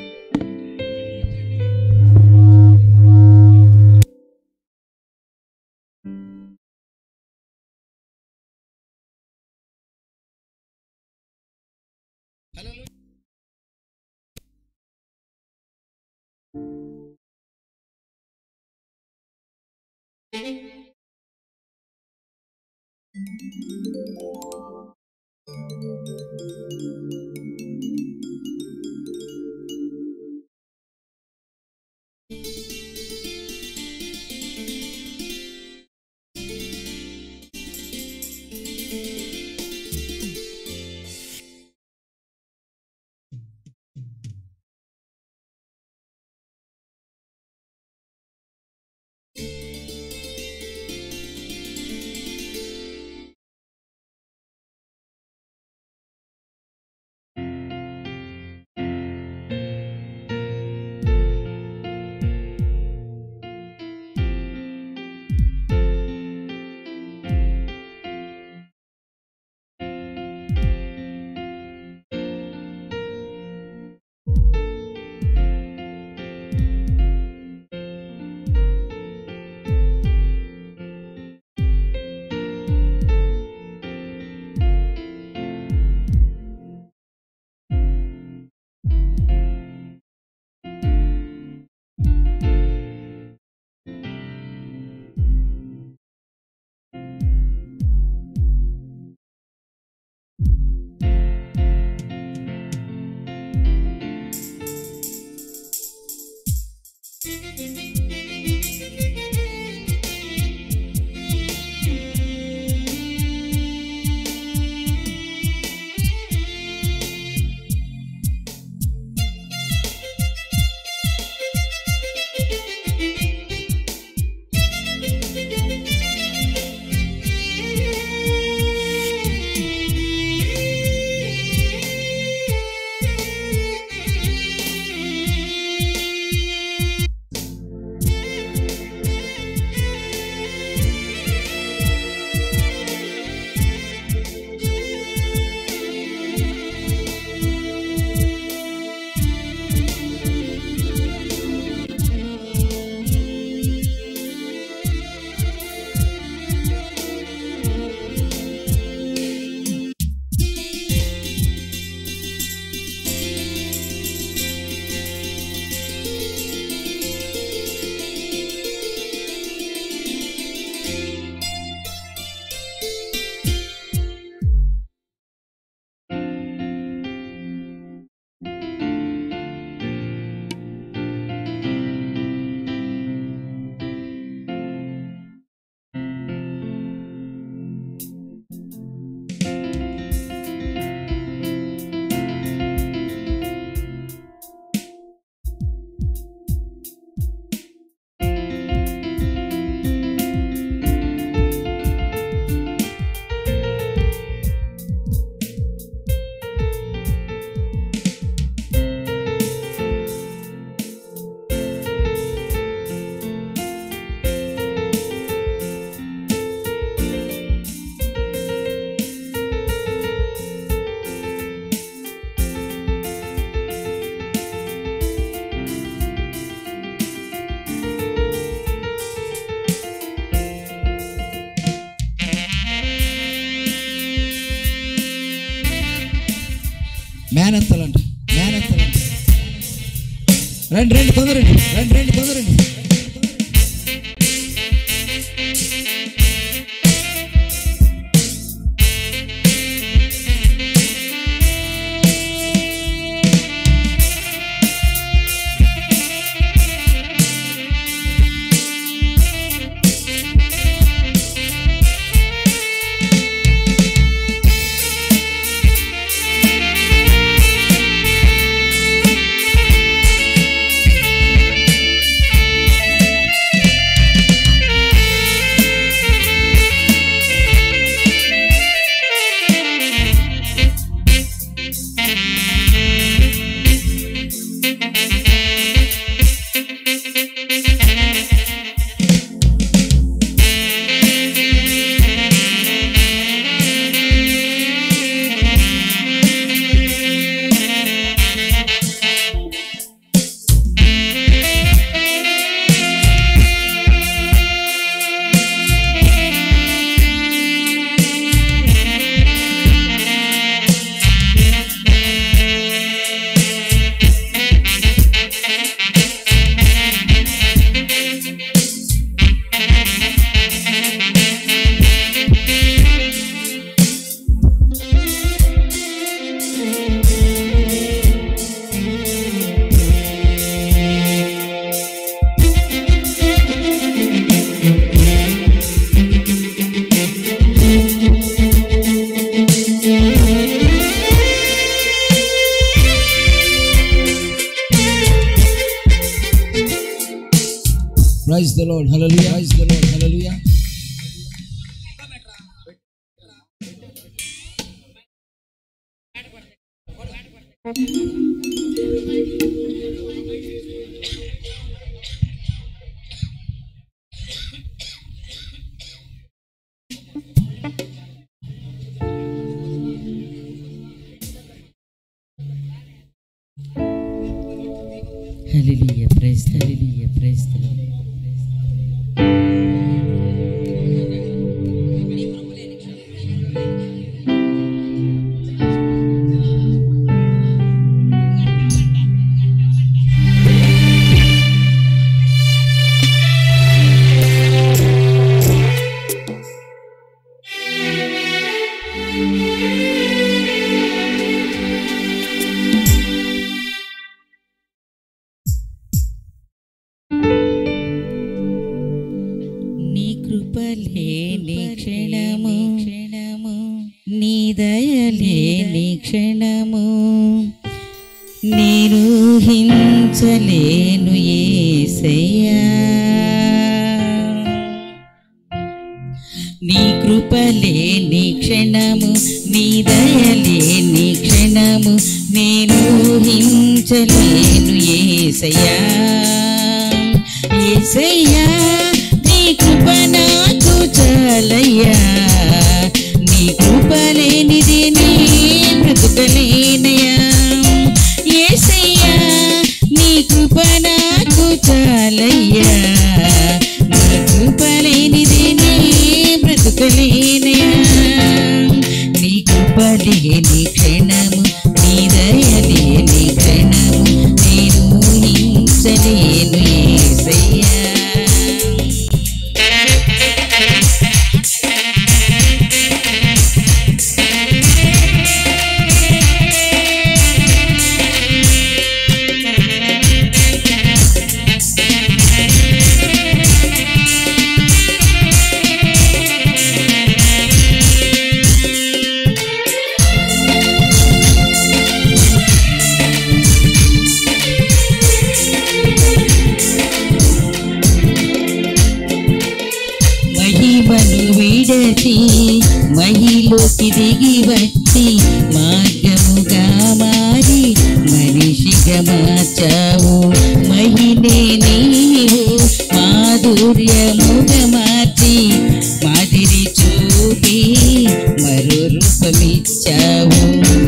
మేనత్తలంట మేనత్తలంట రండి రండి తొందరండి రండి రండి తొందరండి Thank the lord hallelujah praise the lord hallelujah Hallelujah, praise the Hallelujah, praise the Lord. నీ కృపలే నీ క్షణము క్షణము నీ దయలే నీ క్షణము నేను హించలేను ఏసయ్యా నీ కృపలే నీ క్షణము నీ దయలే నీ క్షణము నేను హించలేను ఏసయ్యా ఏసయ్యా నీ కృప నాకు చాలయ్యా నీ కృప లేనిది నీ బ్రతుకలేనయ్యా ఏసయ్యా నీ కృప నాకు చాలయ్యా నీ కృప లేనిది నీ బ్రతుకలేనయ్యా నీ కృప లేని క్షణము నీ దయ లేని క్షణము నేను హింసలేను ఏసయ్యా మహిమను విడచి మహిలోకి దిగి వచ్చి మార్గముగా మారి మనిషిగా మార్చావు మహినే నీవు మాధుర్యముగా మార్చి మాదిరి చూపి మరో రూపమిచ్చావు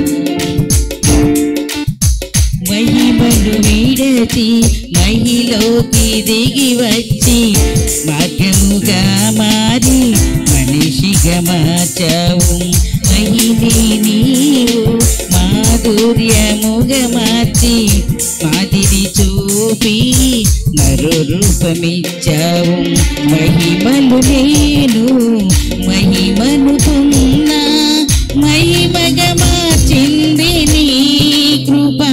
మహిమను విడచి మహిలోకి దిగి వచ్చి మార్గముగా మారి మనిషిగా మార్చావు మహిని నీవు మాధుర్యముగా మార్చి మాదిరి చూపి మరో రూపమిచ్చావు మహిమలు నేను మహిమను పొందా మహిమగా మార్చింది నీ కృపా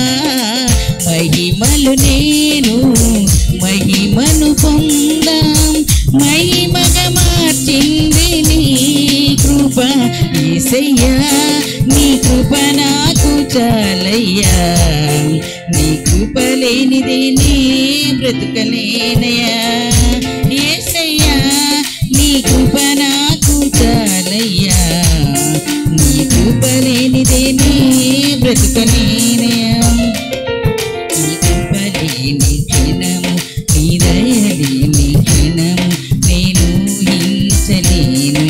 మహిమలు నేను మహిమను పొందాం మహిమగా మార్చింది నీ కృప ఏసయ్యా నీ కృప నాకు చాలయ్యా నీ కృప లేనిది నీ బ్రతుకలేనయ్యా ఏసయ్యా నీ కృప నాకు చాలయ్యా నీ కృప లేనిదే నీ బ్రతుకలేనయ్యా నీ కృప లేని క్షణము నీ దయ లేని క్షణము నేను హింసలేను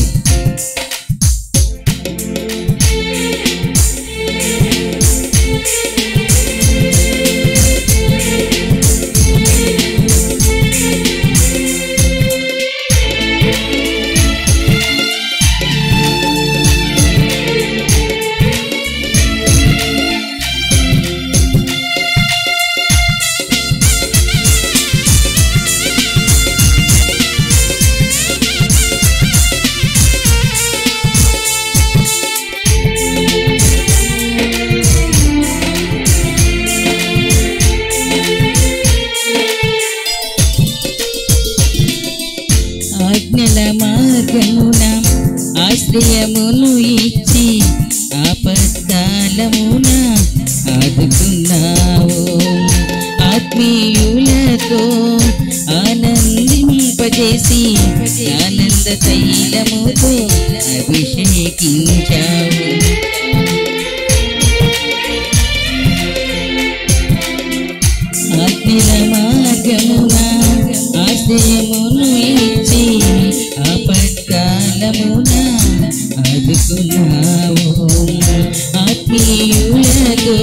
ఆజ్ఞల మార్గమున ఆశ్రయమును ఇచ్చి ఆపత్కాలమున ఆదుకున్నావు ఆత్మీయులతో ఆనంద ఆనందింపజేసి ఆనంద తైలముతో అభిషేకించావు ఆజ్ఞల మార్గమున ఆశ్రయమును ఇచ్చి ఆపత్కాలమున ఆదుకున్నావు ఆత్మీయులతో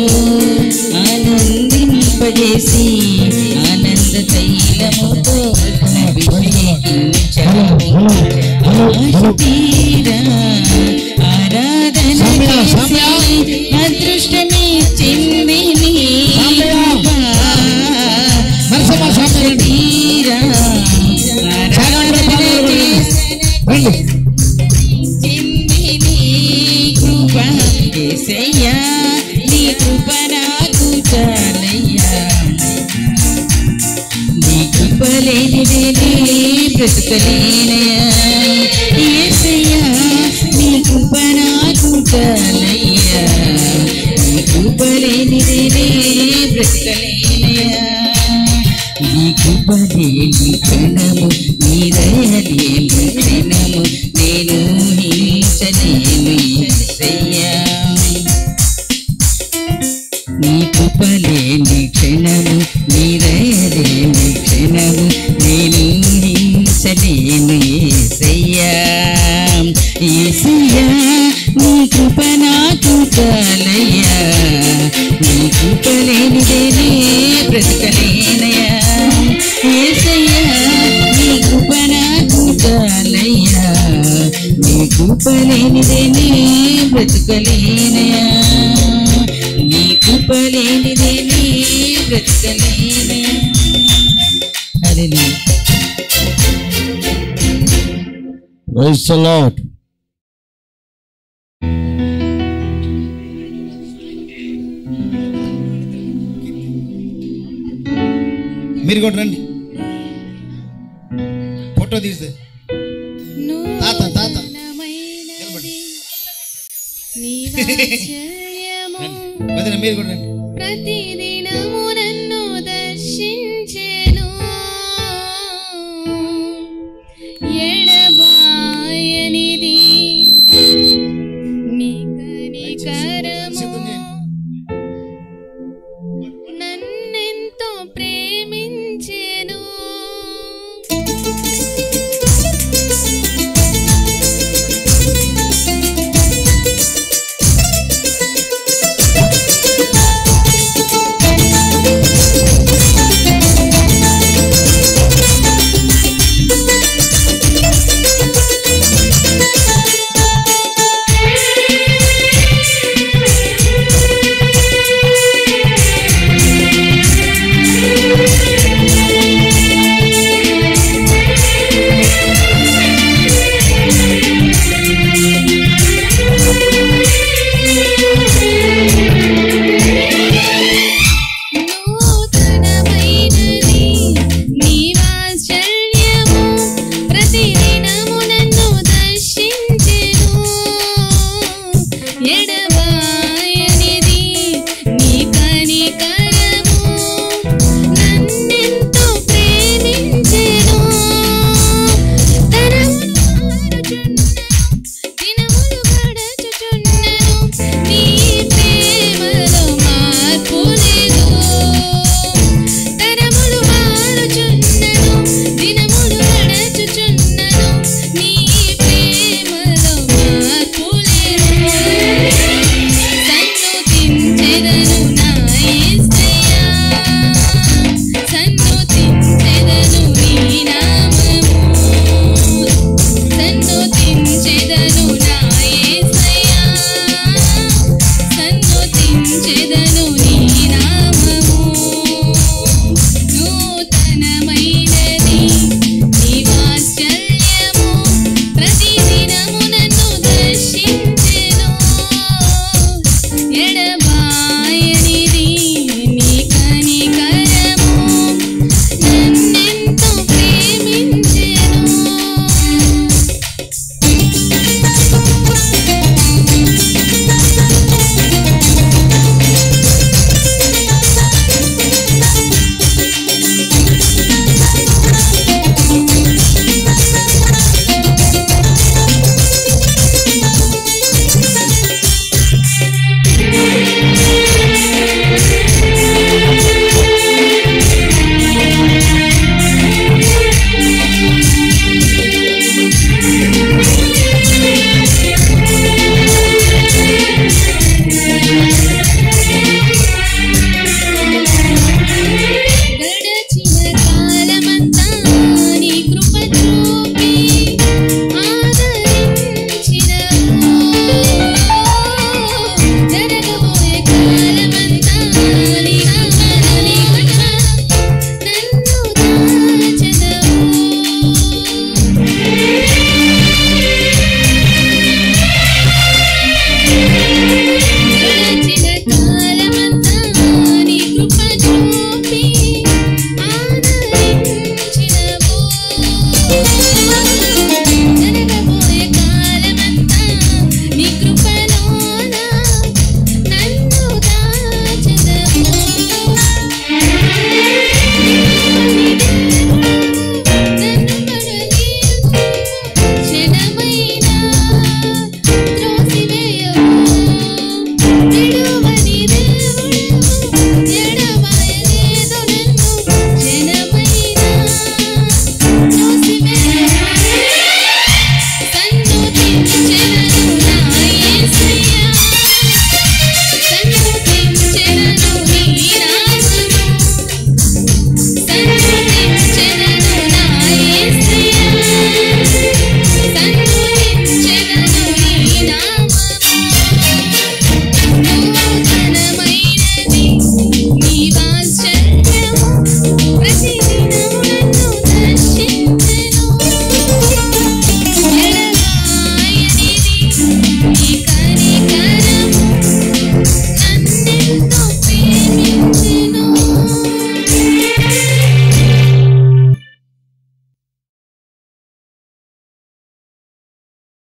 ఆనందింపజేసి ఆనంద తైలముతో అభిషేకించావు ఆశ తీరా ఆరాధన చేసి అదృష్టమే చెంది నీ కృప. ఆశ తీరా ఆరాధన చేసి చెంది నీ కృప. యేసయ్యా, నీ కృప నాకు చాలయ్యా నీ కృప లేనిదే నే బ్రతుకలేనయ్యా యేసయ్యా, నీ కృప నాకు చాలయ్యా నీ కృప లేనిదే నే బ్రతుకలేనయ్యా నీ కృప లేని క్షణము నీ దయ లేని క్షణము నేను హింసలేను యేసయ్యా నీ కృపలేని క్షణము నీ దయలేని క్షణము నేను హింసలేను ఏసయ్యా ఏసయ్యా నీ కృప నాకు చాలయ్యా నీ కృప లేనిదే నే బ్రతకలేనయ్యా ఏసయ్యా నీ కృప నాకు చాలయ్యా నీ కృప లేనిదే నే బ్రతకలేనయ్యా నీ కృప లేనిదే నీ బ్రతకలేనయ్యా హల్లెలూయా Praise the Lord. మీరు కూడా రండి ఫోటో తీస్తే తాత తాత నిలబడి వదిన మీరు కూడా రండి ప్రతిదినము నన్ను దర్శించెను ఎడబాయనిది నీ కనికరము నన్నెంతో ప్రేమించెను నూతనమైనది నీ వాత్సల్యము ప్రతిదినము నన్ను దర్శించెను ఎడబాయనిది నీ కనికరము నన్నెంతో ప్రేమించెను తరములు మారుచున్నను దినములు గడచుచున్నను నీ ప్రేమలో మార్పు లేదు తరములు మారుచున్నను దినములు గడచుచున్నను నీ ప్రేమలో మార్పు లేదు సన్నుతించెదను నా యేసయ్యా సన్నుతించెదను నీ నామము సన్నుతించెదను నా యేసయ్యా సన్నుతించెదను నీ నామము నూతనమైనది నీ వాత్సల్యము ప్రతిదినము నన్ను దర్శించెను ఎడబాయనిది నీ కనికరము నన్నెంతో ప్రేమించెను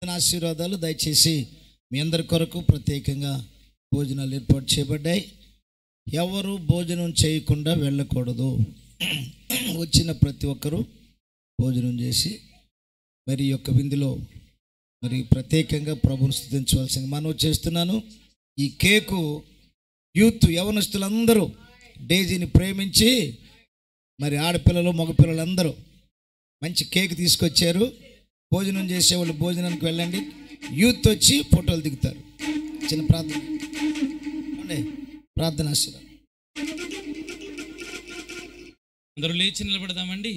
ఆశీర్వాదాలు దయచేసి మీ అందరి కొరకు ప్రత్యేకంగా భోజనాలు ఏర్పాటు చేయబడ్డాయి ఎవరు భోజనం చేయకుండా వెళ్ళకూడదు వచ్చిన ప్రతి ఒక్కరూ భోజనం చేసి మరి ఈ యొక్క విందులో మరి ప్రత్యేకంగా ప్రభుని స్థుతించవలసింది మనం చేస్తున్నాను ఈ కేకు యూత్ యవనస్తులందరూ డేజీని ప్రేమించి మరి ఆడపిల్లలు మగపిల్లలందరూ మంచి కేక్ తీసుకొచ్చారు భోజనం చేసేవాళ్ళు భోజనానికి వెళ్ళండి యూత్ వచ్చి ఫోటోలు దిగుతారు చిన్న ప్రార్థన ఏమండి? ప్రార్థన ఆశీర్వాదం అందరూ లేచి నిలబడదామండి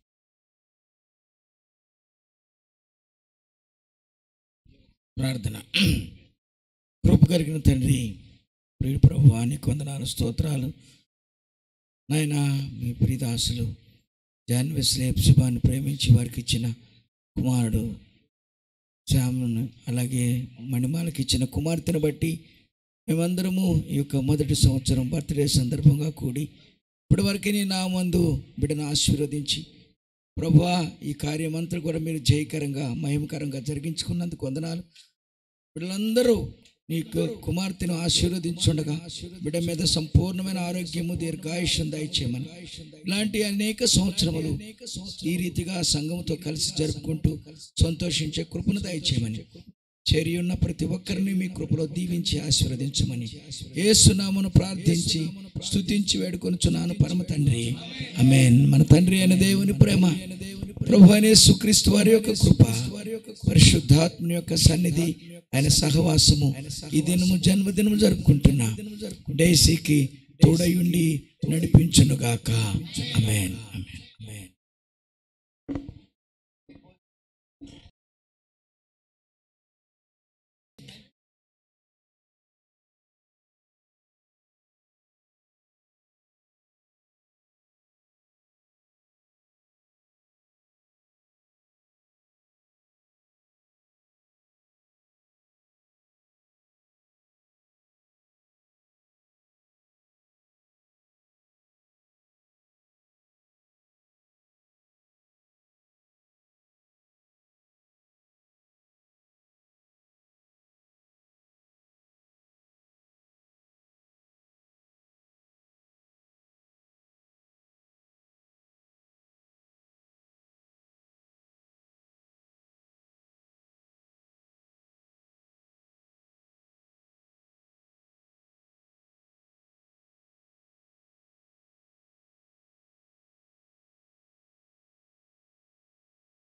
ప్రార్థన కృప కలిగిన తండ్రి ప్రియ ప్రభు నీకు వందనాలు స్తోత్రాలు నాయన మీ ప్రియదాసులు జాన్వెస్లే శుభాన్ని ప్రేమించి వారికి ఇచ్చిన కుమారుడు శ్యామును అలాగే మణిమాలకి ఇచ్చిన కుమార్తెను బట్టి మేమందరము ఈ యొక్క మొదటి సంవత్సరం బర్త్డే సందర్భంగా కూడి ఇప్పటి వరకు నీ నా మందు బిడ్డను ఆశీర్వదించి ప్రభువా ఈ కార్యమంతా కూడా మీరు జయకరంగా మహిమకరంగా జరిగించుకున్నందుకు వందనాలు వీళ్ళందరూ నీకు కుమార్తెను ఆశీర్వదించుండగా బిడ్డ మీద సంపూర్ణమైన ఆరోగ్యము దీర్ఘాయుష్యం దయచేయమని ఇలాంటి అనేక సంవత్సరములు ఈ రీతిగా సంఘంతో కలిసి జరుపుకుంటూ సంతోషించే కృపను దయచేయమని చేరి ఉన్న ప్రతి ఒక్కరిని మీ కృపలో దీవించి ఆశీర్వదించమని ఏసునామను ప్రార్థించి స్తుతించి వేడుకొనుచున్నాను పరమ తండ్రి అమేన్ మన తండ్రి అయిన దేవుని ప్రేమ ప్రభు అనే సుక్రీస్తు వారి యొక్క కృప పరిశుద్ధాత్మ యొక్క సన్నిధి ఆయన సహవాసము ఈ దినము జన్మదినము జరుపుకుంటున్నా డేసీకి తోడయుండి నడిపించునుగాక అమేన్ అమేన్